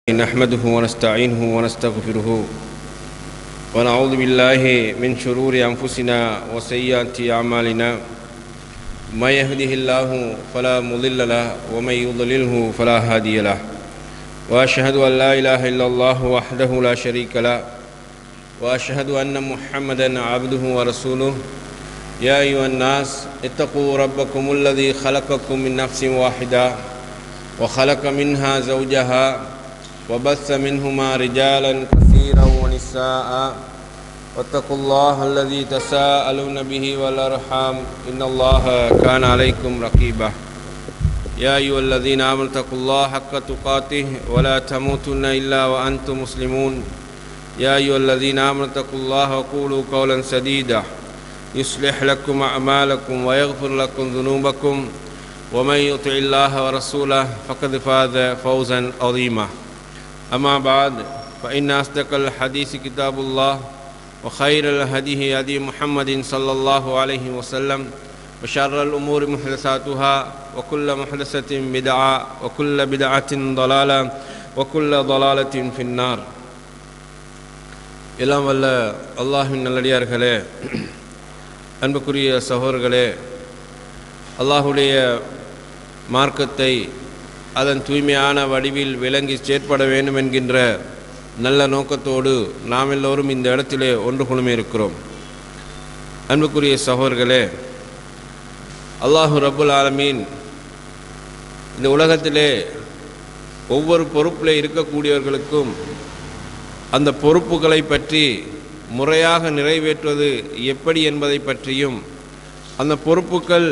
نحمده ونستعينه ونستغفره ونعوذ بالله من شرور أنفسنا وسيئات أعمالنا من يهده الله فلا مضل له ومن يضلله فلا هادي له وأشهد أن لا إله إلا الله وحده لا شريك له وأشهد أن محمدا عبده ورسوله يا أيها الناس اتقوا ربكم الذي خلقكم من نفس واحدة وخلق منها زوجها وبث منهما رجالا كثيرا ونساء واتقوا الله الذي تساءلون به والأرحام إن الله كان عليكم رقيبا يا أيها الذين آمنوا اتقوا الله حق تقاته ولا تموتن إلا وأنتم مسلمون يا أيها الذين آمنوا اتقوا الله وقولوا قولا سديدا يصلح لكم أعمالكم ويغفر لكم ذنوبكم ومن يطع الله ورسوله فقد فاز فوزا عظيما أما بعد فإن أصدق الحديث كتاب الله وخير الهدي هدي محمد صلى الله عليه وسلم وشر الأمور محدثاتها وكل محدثة بدعة وكل بدعة ضلالة وكل ضلالة في النار எல்லாம் வல்ல அல்லாஹின் நல்லடியார்களே அன்புக்குரிய சகோதரர்களே அல்லாஹுடைய மார்க்கத்தை அதன் தூய்மையான வடிவில் விளங்கி செயற்பட வேண்டும் என்கின்ற நல்ல நோக்கத்தோடு நாம் எல்லோரும் இந்த இடத்திலே ஒன்று குழுமி இருக்கிறோம் அன்புக்குரிய சகோதரர்களே அல்லாஹு ரபுல் ஆலமீன் இந்த உலகத்திலே ஒவ்வொரு பொறுப்பில் இருக்கக்கூடியவர்களுக்கும் அந்த பொறுப்புகளை பற்றி முறையாக நிறைவேற்றுவது எப்படி என்பதை பற்றியும் அந்த பொறுப்புகள்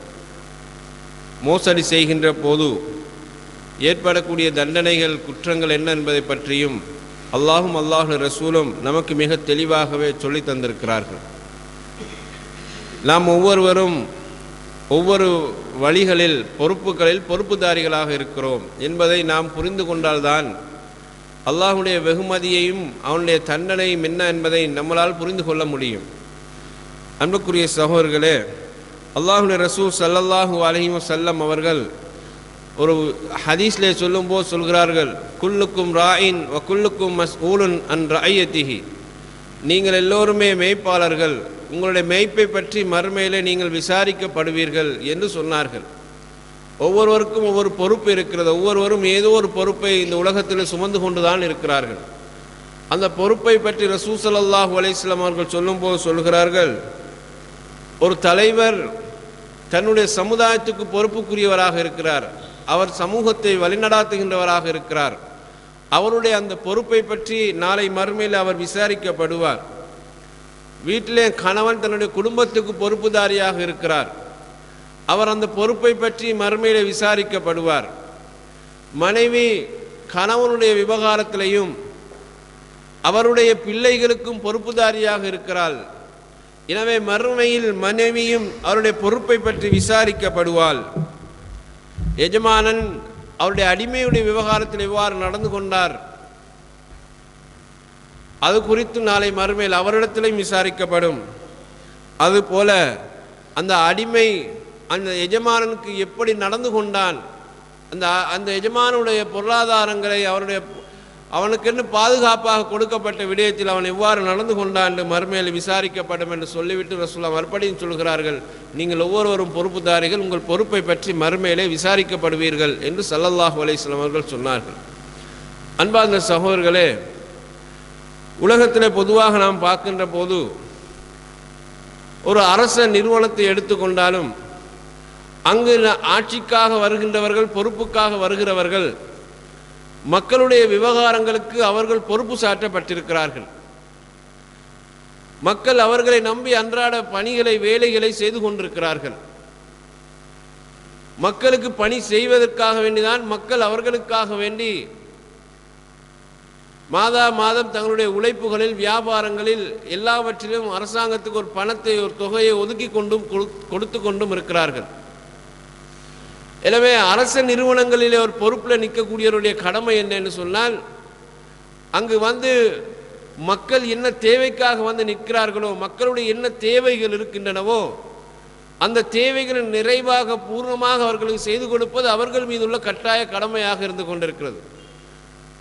மோசடி செய்கின்ற போது ஏற்படக்கூடிய தண்டனைகள் குற்றங்கள் என்ன என்பதை பற்றியும் அல்லாஹும் அல்லாஹு ரசூலும் நமக்கு மிக தெளிவாகவே சொல்லி தந்திருக்கிறார்கள் நாம் ஒவ்வொருவரும் ஒவ்வொரு வழிகளில் பொறுப்புகளில் பொறுப்புதாரிகளாக இருக்கிறோம் என்பதை நாம் புரிந்து கொண்டால்தான் அல்லாஹுடைய வெகுமதியையும் அவனுடைய தண்டனையும் என்ன என்பதை நம்மளால் புரிந்து கொள்ள முடியும் அன்புக்குரிய சகோதரர்களே அல்லாஹுடைய ரசூல் சல்லல்லாஹூ அலஹிம் சல்லம் அவர்கள் ஒரு ஹதீஸ்லே சொல்லும்போது சொல்கிறார்கள் குல்லுக்கும் ராயின் வ குல்லுக்கும் மஸ் ஊலுன் அன் ராயத்திஹி நீங்கள் எல்லோருமே மெய்ப்பாளர்கள் உங்களுடைய மெய்ப்பை பற்றி மறுமையிலே நீங்கள் விசாரிக்கப்படுவீர்கள் என்று சொன்னார்கள் ஒவ்வொருவருக்கும் ஒவ்வொரு பொறுப்பு இருக்கிறது ஒவ்வொருவரும் ஏதோ ஒரு பொறுப்பை இந்த உலகத்தில் சுமந்து கொண்டு தான் இருக்கிறார்கள் அந்த பொறுப்பை பற்றி ரசூசல்லாஹூ அலைஸ்லாம் அவர்கள் சொல்லும்போது சொல்கிறார்கள் ஒரு தலைவர் தன்னுடைய சமுதாயத்துக்கு பொறுப்புக்குரியவராக இருக்கிறார் அவர் சமூகத்தை வழிநடாத்துகின்றவராக இருக்கிறார் அவருடைய அந்த பொறுப்பை பற்றி நாளை மறுமையில் அவர் விசாரிக்கப்படுவார் வீட்டிலே கணவன் தன்னுடைய குடும்பத்துக்கு பொறுப்புதாரியாக இருக்கிறார் அவர் அந்த பொறுப்பை பற்றி மறுமையில் விசாரிக்கப்படுவார் மனைவி கணவனுடைய விவகாரத்திலையும் அவருடைய பிள்ளைகளுக்கும் பொறுப்புதாரியாக இருக்கிறாள் எனவே மறுமையில் மனைவியும் அவருடைய பொறுப்பை பற்றி விசாரிக்கப்படுவாள் எஜமானன் அவருடைய அடிமையுடைய விவகாரத்தில் எவ்வாறு நடந்து கொண்டார் அது குறித்து நாளை மறுமையில் அவரிடத்திலையும் விசாரிக்கப்படும் அதுபோல அந்த அடிமை அந்த எஜமானனுக்கு எப்படி நடந்து கொண்டான் அந்த அந்த எஜமானுடைய பொருளாதாரங்களை அவருடைய அவனுக்கென்று பாதுகாப்பாக கொடுக்கப்பட்ட விடயத்தில் அவன் எவ்வாறு நடந்து கொண்டான் என்று மறுமையில் விசாரிக்கப்படும் என்று சொல்லிவிட்டு ரசூல்லா மறுபடியும் சொல்கிறார்கள் நீங்கள் ஒவ்வொருவரும் பொறுப்புதாரிகள் உங்கள் பொறுப்பை பற்றி மறுமையிலே விசாரிக்கப்படுவீர்கள் என்று சல்லல்லாஹு அலைஸ்லாம் அவர்கள் சொன்னார்கள் அன்பார்ந்த சகோதரர்களே உலகத்தில் பொதுவாக நாம் பார்க்கின்ற போது ஒரு அரச நிறுவனத்தை எடுத்துக்கொண்டாலும் அங்கு ஆட்சிக்காக வருகின்றவர்கள் பொறுப்புக்காக வருகிறவர்கள் மக்களுடைய விவகாரங்களுக்கு அவர்கள் பொறுப்பு சாட்டப்பட்டிருக்கிறார்கள் மக்கள் அவர்களை நம்பி அன்றாட பணிகளை வேலைகளை செய்து கொண்டிருக்கிறார்கள் மக்களுக்கு பணி செய்வதற்காக வேண்டிதான் மக்கள் அவர்களுக்காக வேண்டி மாதா மாதம் தங்களுடைய உழைப்புகளில் வியாபாரங்களில் எல்லாவற்றிலும் அரசாங்கத்துக்கு ஒரு பணத்தை ஒரு தொகையை ஒதுக்கி கொண்டும் கொடுத்து கொண்டும் இருக்கிறார்கள் எனவே அரச நிறுவனங்களிலே ஒரு பொறுப்பில் நிற்கக்கூடியவருடைய கடமை என்னன்னு சொன்னால் அங்கு வந்து மக்கள் என்ன தேவைக்காக வந்து நிற்கிறார்களோ மக்களுடைய என்ன தேவைகள் இருக்கின்றனவோ அந்த தேவைகளை நிறைவாக பூர்ணமாக அவர்களுக்கு செய்து கொடுப்பது அவர்கள் மீதுள்ள கட்டாய கடமையாக இருந்து கொண்டிருக்கிறது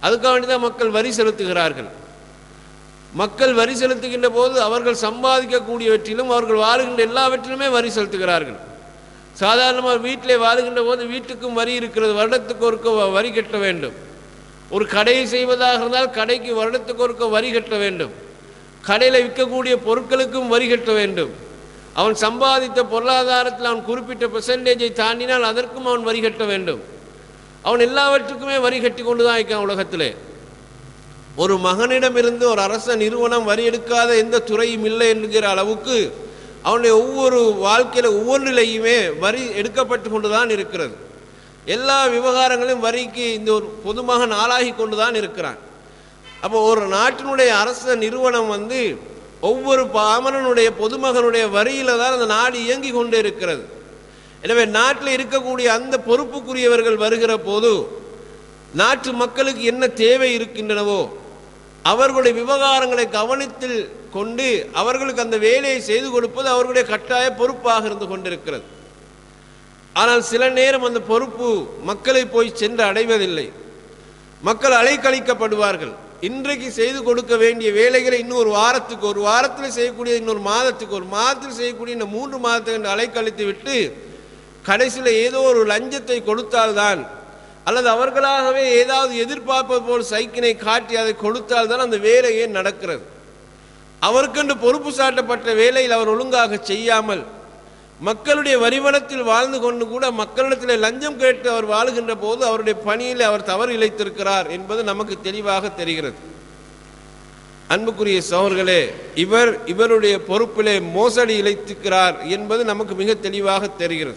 அதுக்காக வேண்டி தான் மக்கள் வரி செலுத்துகிறார்கள் மக்கள் வரி செலுத்துகின்ற போது அவர்கள் சம்பாதிக்கக்கூடியவற்றிலும் அவர்கள் வாழுகின்ற எல்லாவற்றிலுமே வரி செலுத்துகிறார்கள் சாதாரணமாக வீட்டிலே வாழுகின்ற போது வீட்டுக்கும் வரி இருக்கிறது வருடத்துக்கு ஒருக்க வ- வரி கட்ட வேண்டும் ஒரு கடையை செய்வதாக இருந்தால் கடைக்கு வருடத்துக்கு ஒருக்க வரி கட்ட வேண்டும் கடையில் விற்கக்கூடிய பொருட்களுக்கும் வரி கட்ட வேண்டும் அவன் சம்பாதித்த பொருளாதாரத்தில் அவன் குறிப்பிட்ட பெர்சன்டேஜை தாண்டினால் அதற்கும் அவன் வரி கட்ட வேண்டும் அவன் எல்லாவற்றுக்குமே வரி கட்டி கொண்டு தான் இருக்கான் உலகத்திலே ஒரு மகனிடமிருந்து ஒரு அரச நிறுவனம் வரி எடுக்காத எந்த துறையும் இல்லை என்கிற அளவுக்கு அவனுடைய ஒவ்வொரு வாழ்க்கையில ஒவ்வொன்றிலையுமே வரி எடுக்கப்பட்டு கொண்டு தான் இருக்கிறது எல்லா விவகாரங்களும் வரிக்கு இந்த ஒரு பொதுமகன் ஆளாகி கொண்டு தான் இருக்கிறான் அப்போ ஒரு நாட்டினுடைய அரச நிறுவனம் வந்து ஒவ்வொரு பாமரனுடைய பொதுமகனுடைய வரியில தான் அந்த நாடு இயங்கி கொண்டு இருக்கிறது எனவே நாட்டில் இருக்கக்கூடிய அந்த பொறுப்புக்குரியவர்கள் வருகிற போது நாட்டு மக்களுக்கு என்ன தேவை இருக்கின்றனவோ அவர்களுடைய விவகாரங்களை கவனத்தில் கொண்டு அவர்களுக்கு அந்த வேலையை செய்து கொடுப்பது அவர்களுடைய கட்டாய பொறுப்பாக இருந்து கொண்டிருக்கிறது ஆனால் சில நேரம் அந்த பொறுப்பு மக்களை போய் சென்று அடைவதில்லை மக்கள் அலைக்கழிக்கப்படுவார்கள் இன்றைக்கு செய்து கொடுக்க வேண்டிய வேலைகளை இன்னொரு வாரத்துக்கு ஒரு வாரத்தில் செய்யக்கூடிய இன்னொரு மாதத்துக்கு ஒரு மாதத்தில் செய்யக்கூடிய இந்த மூன்று மாதத்துக்கு என்று அலைக்கழித்து விட்டு கடைசியில் ஏதோ ஒரு லஞ்சத்தை கொடுத்தால்தான் அல்லது அவர்களாகவே ஏதாவது எதிர்பார்ப்பது போல் சைக்கினை காட்டி அதை கொடுத்தால்தான் அந்த வேலையே நடக்கிறது அவருக்கென்று பொறுப்பு சாட்டப்பட்ட வேலையில் அவர் ஒழுங்காக செய்யாமல் மக்களுடைய வரிவனத்தில் வாழ்ந்து கொண்டு கூட மக்களிடத்தில் லஞ்சம் கேட்டு அவர் வாழுகின்ற போது அவருடைய பணியில் அவர் தவறு இழைத்திருக்கிறார் என்பது நமக்கு தெளிவாக தெரிகிறது அன்புக்குரிய சகோதரர்களே இவர் இவருடைய பொறுப்பிலே மோசடி இழைத்திருக்கிறார் என்பது நமக்கு மிக தெளிவாக தெரிகிறது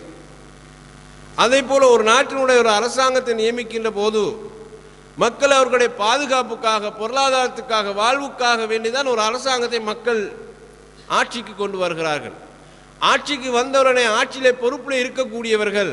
அதே போல ஒரு நாட்டினுடைய ஒரு அரசாங்கத்தை நியமிக்கின்ற போது மக்கள் அவர்களுடைய பாதுகாப்புக்காக பொருளாதாரத்துக்காக வாழ்வுக்காக வேண்டிதான் ஒரு அரசாங்கத்தை மக்கள் ஆட்சிக்கு கொண்டு வருகிறார்கள் ஆட்சிக்கு வந்தவுடனே ஆட்சியிலே பொறுப்பில் இருக்கக்கூடியவர்கள்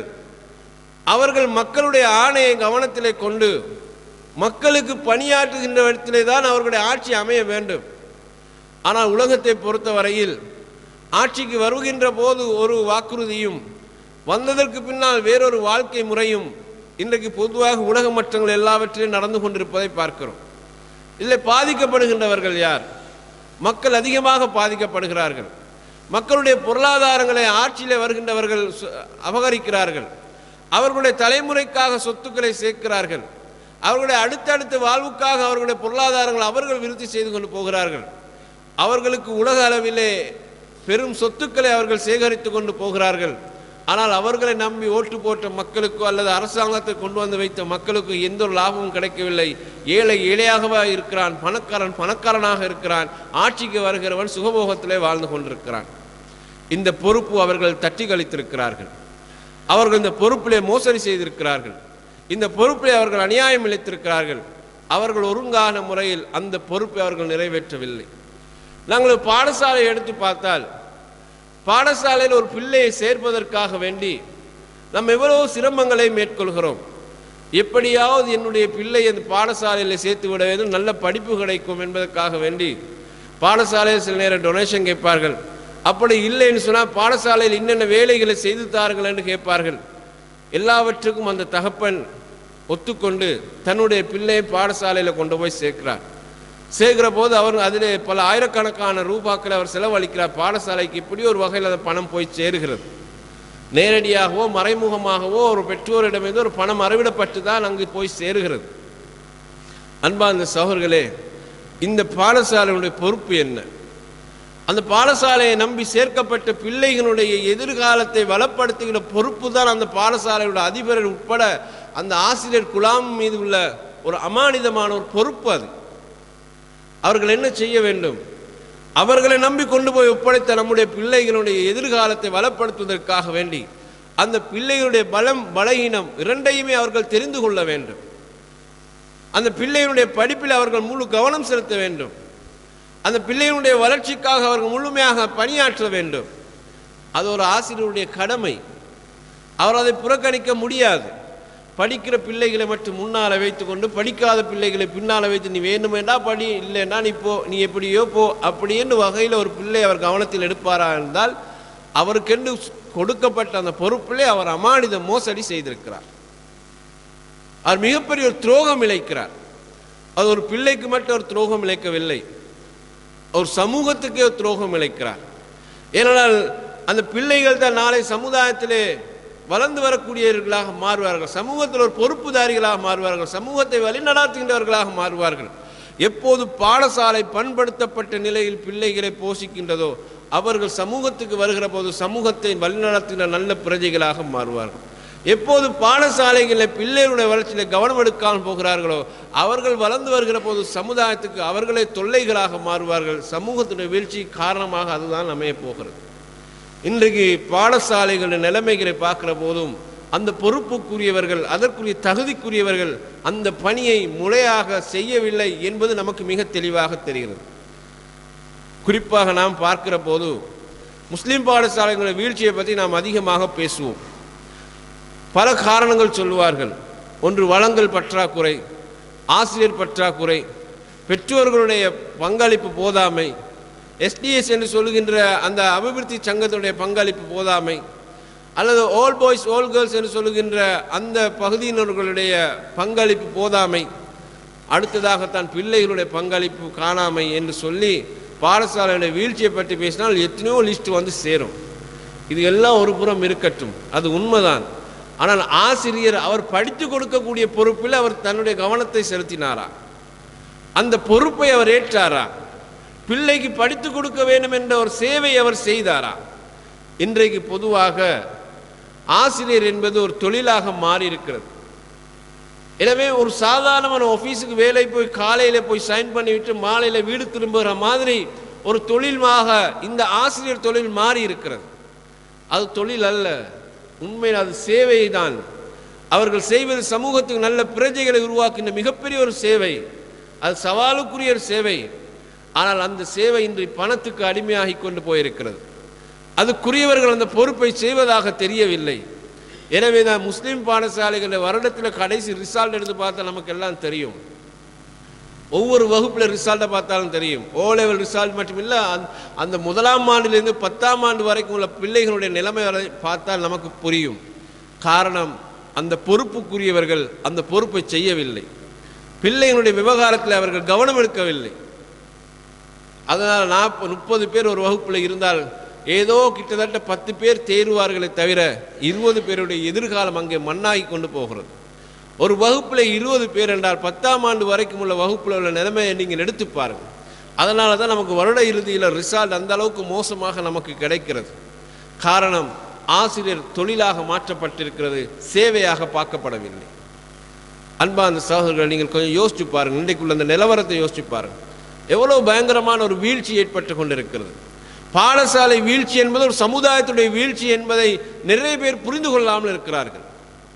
அவர்கள் மக்களுடைய ஆணையை கவனத்திலே கொண்டு மக்களுக்கு பணியாற்றுகின்ற இடத்திலே தான் அவர்களுடைய ஆட்சி அமைய வேண்டும் ஆனால் உலகத்தை பொறுத்தவரையில் ஆட்சிக்கு வருகின்ற போது ஒரு வாக்குறுதியும் வந்ததற்கு பின்னால் வேறொரு வாழ்க்கை முறையும் இன்றைக்கு பொதுவாக உலக மட்டங்கள் எல்லாவற்றிலும் நடந்து கொண்டிருப்பதை பார்க்கிறோம் இதில் பாதிக்கப்படுகின்றவர்கள் யார் மக்கள் அதிகமாக பாதிக்கப்படுகிறார்கள் மக்களுடைய பொருளாதாரங்களை ஆட்சியிலே வருகின்றவர்கள் சு- அபகரிக்கிறார்கள் அவர்களுடைய தலைமுறைக்காக சொத்துக்களை சேர்க்கிறார்கள் அவர்களுடைய அடுத்தடுத்த வாழ்வுக்காக அவர்களுடைய பொருளாதாரங்களை அவர்கள் விருத்தி செய்து கொண்டு போகிறார்கள் அவர்களுக்கு உலக அளவிலே பெரும் சொத்துக்களை அவர்கள் சேகரித்து கொண்டு போகிறார்கள் ஆனால் அவர்களை நம்பி ஓட்டு போட்ட மக்களுக்கோ அல்லது அரசாங்கத்தை கொண்டு வந்து வைத்த மக்களுக்கு எந்த ஒரு லாபமும் கிடைக்கவில்லை ஏழை ஏழையாகவா இருக்கிறான் பணக்காரன் பணக்காரனாக இருக்கிறான் ஆட்சிக்கு வருகிறவன் சுகபோகத்திலே வாழ்ந்து கொண்டிருக்கிறான் இந்த பொறுப்பு அவர்கள் தட்டி கழித்திருக்கிறார்கள் அவர்கள் இந்த பொறுப்பிலே மோசடி செய்திருக்கிறார்கள் இந்த பொறுப்பை அவர்கள் அநியாயம் இழைத்திருக்கிறார்கள் அவர்கள் ஒருங்கான முறையில் அந்த பொறுப்பை அவர்கள் நிறைவேற்றவில்லை நாங்கள் ஒரு பாடசாலையை எடுத்து பார்த்தால் பாடசாலையில் ஒரு பிள்ளையை சேர்ப்பதற்காக வேண்டி நாம் எவ்வளவு சிரமங்களை மேற்கொள்கிறோம் எப்படியாவது என்னுடைய பிள்ளை அந்த பாடசாலையில் சேர்த்து விட வேண்டும் நல்ல படிப்பு கிடைக்கும் என்பதற்காக வேண்டி பாடசாலையில் சில நேரம் டொனேஷன் கேட்பார்கள் அப்படி இல்லைன்னு சொன்னால் பாடசாலையில் என்னென்ன வேலைகளை செய்து தாருங்கள் என்று கேட்பார்கள் எல்லாவற்றுக்கும் அந்த தகப்பன் ஒத்துக்கொண்டு தன்னுடைய பிள்ளையை பாடசாலையில் கொண்டு போய் சேர்க்கிறார் சேர்க்கிற போது அவர் அதிலே பல ஆயிரக்கணக்கான ரூபாக்களை அவர் செலவழிக்கிறார் பாடசாலைக்கு இப்படி ஒரு வகையில் அந்த பணம் போய் சேருகிறது நேரடியாகவோ மறைமுகமாகவோ ஒரு பெற்றோரிடமிருந்து ஒரு பணம் அறவிடப்பட்டு தான் அங்கு போய் சேருகிறது அன்பார்ந்த சகோதரர்களே இந்த பாடசாலையுடைய பொறுப்பு என்ன அந்த பாடசாலையை நம்பி சேர்க்கப்பட்ட பிள்ளைகளுடைய எதிர்காலத்தை வளப்படுத்துகிற பொறுப்பு தான் அந்த பாடசாலையோட அதிபர் உட்பட அந்த ஆசிரியர் குலாம் மீது உள்ள ஒரு அமானிதமான ஒரு பொறுப்பு அது அவர்கள் என்ன செய்ய வேண்டும் அவர்களை நம்பி கொண்டு போய் ஒப்படைத்த நம்முடைய பிள்ளைகளுடைய எதிர்காலத்தை வளப்படுத்துவதற்காக வேண்டி அந்த பிள்ளைகளுடைய பலம் பலகீனம் இரண்டையுமே அவர்கள் தெரிந்து கொள்ள வேண்டும் அந்த பிள்ளைகளுடைய படிப்பில் அவர்கள் முழு கவனம் செலுத்த வேண்டும் அந்த பிள்ளைகளுடைய வளர்ச்சிக்காக அவர்கள் முழுமையாக பணியாற்ற வேண்டும் அது ஒரு ஆசிரியருடைய கடமை அவர் அதை புறக்கணிக்க முடியாது படிக்கிற பிள்ளைகளை மட்டும் முன்னால் வைத்துக்கொண்டு படிக்காத பிள்ளைகளை பின்னால் வைத்து நீ வேண்டுமென்றா படி இல்லைன்னா நீ போ நீ எப்படியோ போ அப்படின்னு வகையில் ஒரு பிள்ளை அவர் கவனத்தில் எடுப்பாரா இருந்தால் அவருக்கென்று கொடுக்கப்பட்ட அந்த பொறுப்பிலே அவர் அமானித மோசடி செய்திருக்கிறார் அவர் மிகப்பெரிய ஒரு துரோகம் இழைக்கிறார் அது ஒரு பிள்ளைக்கு மட்டும் ஒரு துரோகம் இழைக்கவில்லை ஒரு சமூகத்துக்கே ஒரு துரோகம் இழைக்கிறார் ஏனென்றால் அந்த பிள்ளைகள் தான் நாளை சமுதாயத்திலே வளர்ந்து வரக்கூடியவர்களாக மாறுவார்கள் சமூகத்தில் ஒரு பொறுப்புதாரிகளாக மாறுவார்கள் சமூகத்தை வழிநடாத்துகின்றவர்களாக மாறுவார்கள் எப்போது பாடசாலை பண்படுத்தப்பட்ட நிலையில் பிள்ளைகளை போஷிக்கின்றதோ அவர்கள் சமூகத்துக்கு வருகிற போது சமூகத்தை வழிநடத்துகின்ற நல்ல பிரஜைகளாக மாறுவார்கள் எப்போது பாடசாலைகளில் பிள்ளைகளுடைய வளர்ச்சியில் கவனம் எடுக்காமல் போகிறார்களோ அவர்கள் வளர்ந்து வருகிற போது சமுதாயத்துக்கு அவர்களே தொல்லைகளாக மாறுவார்கள் சமூகத்தினுடைய வீழ்ச்சி காரணமாக அதுதான் அமைய போகிறது இன்றைக்கு பாடசாலைகளின் நிலைமைகளை பார்க்கிற போதும் அந்த பொறுப்புக்குரியவர்கள் அதற்குரிய தகுதிக்குரியவர்கள் அந்த பணியை முறையாக செய்யவில்லை என்பது நமக்கு மிக தெளிவாக தெரிகிறது குறிப்பாக நாம் பார்க்கிற போது முஸ்லிம் பாடசாலைகளுடைய வீழ்ச்சியை பற்றி நாம் அதிகமாக பேசுவோம் பல காரணங்கள் சொல்லுவார்கள் ஒன்று வளங்கள் பற்றாக்குறை ஆசிரியர் பற்றாக்குறை பெற்றோர்களுடைய பங்களிப்பு போதாமை எஸ்டிஎஸ் என்று சொல்லுகின்ற அந்த அபிவிருத்தி சங்கத்தினுடைய பங்களிப்பு போதாமை அல்லது ஓல் பாய்ஸ் ஓல் கேர்ள்ஸ் என்று சொல்லுகின்ற அந்த பகுதியினர்களுடைய பங்களிப்பு போதாமை அடுத்ததாகத்தான் பிள்ளைகளுடைய பங்களிப்பு காணாமை என்று சொல்லி பாடசாலையுடைய வீழ்ச்சியை பற்றி பேசினால் எத்தனையோ லிஸ்ட் வந்து சேரும் இது எல்லாம் ஒரு புறம் இருக்கட்டும் அது உண்மைதான் ஆனால் ஆசிரியர் அவர் படித்து கொடுக்கக்கூடிய பொறுப்பில் அவர் தன்னுடைய கவனத்தை செலுத்தினாரா அந்த பொறுப்பை அவர் ஏற்றாரா பிள்ளைக்கு படித்து கொடுக்க வேண்டும் என்ற ஒரு சேவை அவர் செய்தாரா இன்றைக்கு பொதுவாக ஆசிரியர் என்பது ஒரு தொழிலாக மாறி இருக்கிறது எனவே ஒரு சாதாரணமான ஆஃபீஸுக்கு வேலை போய் காலையில் போய் சைன் பண்ணிவிட்டு மாலையில் வீடு திரும்புகிற மாதிரி ஒரு தொழிலாக இந்த ஆசிரியர் தொழில் மாறி இருக்கிறது அது தொழில் அல்ல உண்மையில் அது சேவை தான் அவர்கள் செய்வது சமூகத்துக்கு நல்ல பிரஜைகளை உருவாக்கின்ற மிகப்பெரிய ஒரு சேவை அது சவாலுக்குரிய ஒரு சேவை ஆனால் அந்த சேவை இன்று பணத்துக்கு அடிமையாகி கொண்டு போயிருக்கிறது அதுக்குரியவர்கள் அந்த பொறுப்பை செய்வதாக தெரியவில்லை எனவே தான் முஸ்லீம் பாடசாலைகளில் வருடத்தில் கடைசி ரிசால்ட் எடுத்து பார்த்தா நமக்கு எல்லாம் தெரியும் ஒவ்வொரு வகுப்பில் ரிசால்ட்டை பார்த்தாலும் தெரியும் ஓ லெவல் ரிசால்ட் மட்டும் இல்லை அந்த முதலாம் ஆண்டிலிருந்து பத்தாம் ஆண்டு வரைக்கும் உள்ள பிள்ளைகளுடைய நிலைமை வரை பார்த்தால் நமக்கு புரியும் காரணம் அந்த பொறுப்புக்குரியவர்கள் அந்த பொறுப்பை செய்யவில்லை பிள்ளைகளுடைய விவகாரத்தில் அவர்கள் கவனம் எடுக்கவில்லை அதனால் நாற்பது முப்பது பேர் ஒரு வகுப்பில் இருந்தால் ஏதோ கிட்டத்தட்ட பத்து பேர் தேர்வார்களே தவிர இருபது பேருடைய எதிர்காலம் அங்கே மண்ணாகி கொண்டு போகிறது ஒரு வகுப்பில் இருபது பேர் என்றால் பத்தாம் ஆண்டு வரைக்கும் உள்ள வகுப்பில் உள்ள நிலைமையை நீங்கள் எடுத்து பாருங்கள் அதனால தான் நமக்கு வருட இறுதியில் ரிசால்ட் அந்த அளவுக்கு மோசமாக நமக்கு கிடைக்கிறது காரணம் ஆசிரியர் தொழிலாக மாற்றப்பட்டிருக்கிறது சேவையாக பார்க்கப்படவில்லை அன்பார்ந்த சகோதரர்கள் நீங்கள் கொஞ்சம் யோசிச்சு பாருங்கள் இன்றைக்குள்ள அந்த நிலவரத்தை யோசிச்சு பாருங்கள் எவ்வளோ பயங்கரமான ஒரு வீழ்ச்சி ஏற்பட்டு கொண்டிருக்கிறது பாடசாலை வீழ்ச்சி என்பது ஒரு சமுதாயத்துடைய வீழ்ச்சி என்பதை நிறைய பேர் புரிந்து கொள்ளாமல் இருக்கிறார்கள்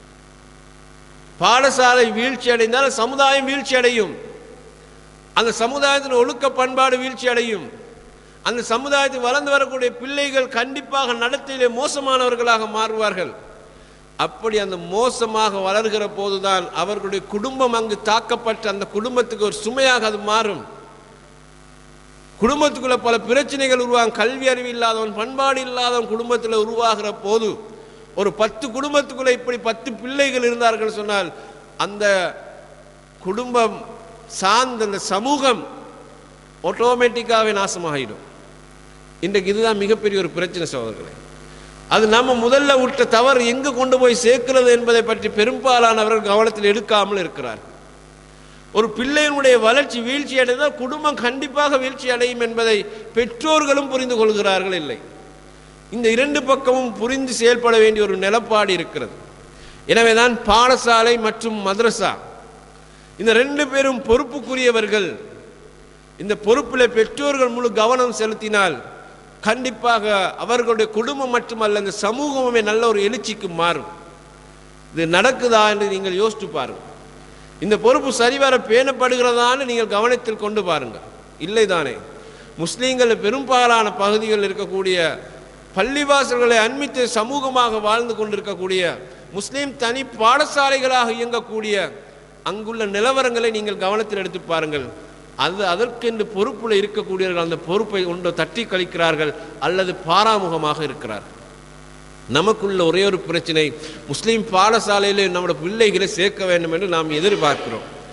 பாடசாலை வீழ்ச்சி அடைந்தால் சமுதாயம் வீழ்ச்சி அடையும் அந்த சமுதாயத்தின் ஒழுக்க பண்பாடு வீழ்ச்சி அடையும் அந்த சமுதாயத்தில் வளர்ந்து வரக்கூடிய பிள்ளைகள் கண்டிப்பாக நடத்தையிலே மோசமானவர்களாக மாறுவார்கள் அப்படி அந்த மோசமாக வளர்கிற போதுதான் அவர்களுடைய குடும்பம் அங்கு தாக்கப்பட்டு அந்த குடும்பத்துக்கு ஒரு சுமையாக அது மாறும் குடும்பத்துக்குள்ள பல பிரச்சனைகள் உருவாகும் கல்வி அறிவு இல்லாதவன் பண்பாடு இல்லாதவன் குடும்பத்தில் உருவாகிற போது ஒரு பத்து குடும்பத்துக்குள்ள இப்படி பத்து பிள்ளைகள் இருந்தார்கள் சொன்னால் அந்த குடும்பம் சார்ந்த அந்த சமூகம் ஆட்டோமேட்டிக்காகவே நாசமாகிடும் இன்றைக்கு இதுதான் மிகப்பெரிய ஒரு பிரச்சனை சகோதரர்களே அது நம்ம முதல்ல விட்ட தவறு எங்கு கொண்டு போய் சேர்க்கிறது என்பதை பற்றி பெரும்பாலானவர்கள் கவனத்தில் எடுக்காமல் இருக்கிறார் ஒரு பிள்ளையினுடைய வளர்ச்சி வீழ்ச்சி அடைந்தால் குடும்பம் கண்டிப்பாக வீழ்ச்சி அடையும் என்பதை பெற்றோர்களும் புரிந்து கொள்கிறார்கள் இல்லை இந்த இரண்டு பக்கமும் புரிந்து செயல்பட வேண்டிய ஒரு நிலப்பாடு இருக்கிறது எனவே தான் பாடசாலை மற்றும் மദ്രസா இந்த ரெண்டு பேரும் பொறுப்புக்குரியவர்கள் இந்த பொறுப்பில் பெற்றோர்கள் முழு கவனம் செலுத்தினால் கண்டிப்பாக அவர்களுடைய குடும்பம் மட்டுமல்ல இந்த சமூகமே நல்ல ஒரு எழுச்சிக்கு மாறும் இது நடக்குதா என்று நீங்கள் யோசித்து பாருங்கள் இந்த பொறுப்பு சரிவர பேணப்படுகிறதான்னு நீங்கள் கவனத்தில் கொண்டு பாருங்கள் இல்லை தானே முஸ்லீம்கள் பெரும்பாலான பகுதிகளில் இருக்கக்கூடிய பள்ளிவாசல்களை அண்மித்து சமூகமாக வாழ்ந்து கொண்டிருக்கக்கூடிய முஸ்லீம் தனி பாடசாலைகளாக இயங்கக்கூடிய அங்குள்ள நிலவரங்களை நீங்கள் கவனத்தில் எடுத்து பாருங்கள் அது அதற்கென்று பொறுப்பில் இருக்கக்கூடியவர்கள் அந்த பொறுப்பை ஒன்று தட்டி கழிக்கிறார்கள் அல்லது பாராமுகமாக இருக்கிறார்கள் நமக்குள்ள ஒரே ஒரு பிரச்சனை முஸ்லீம் பாடசாலையிலே நம்முடைய பிள்ளைகளை சேர்க்க வேண்டும் என்று நாம் எதிர்பார்க்கிறோம்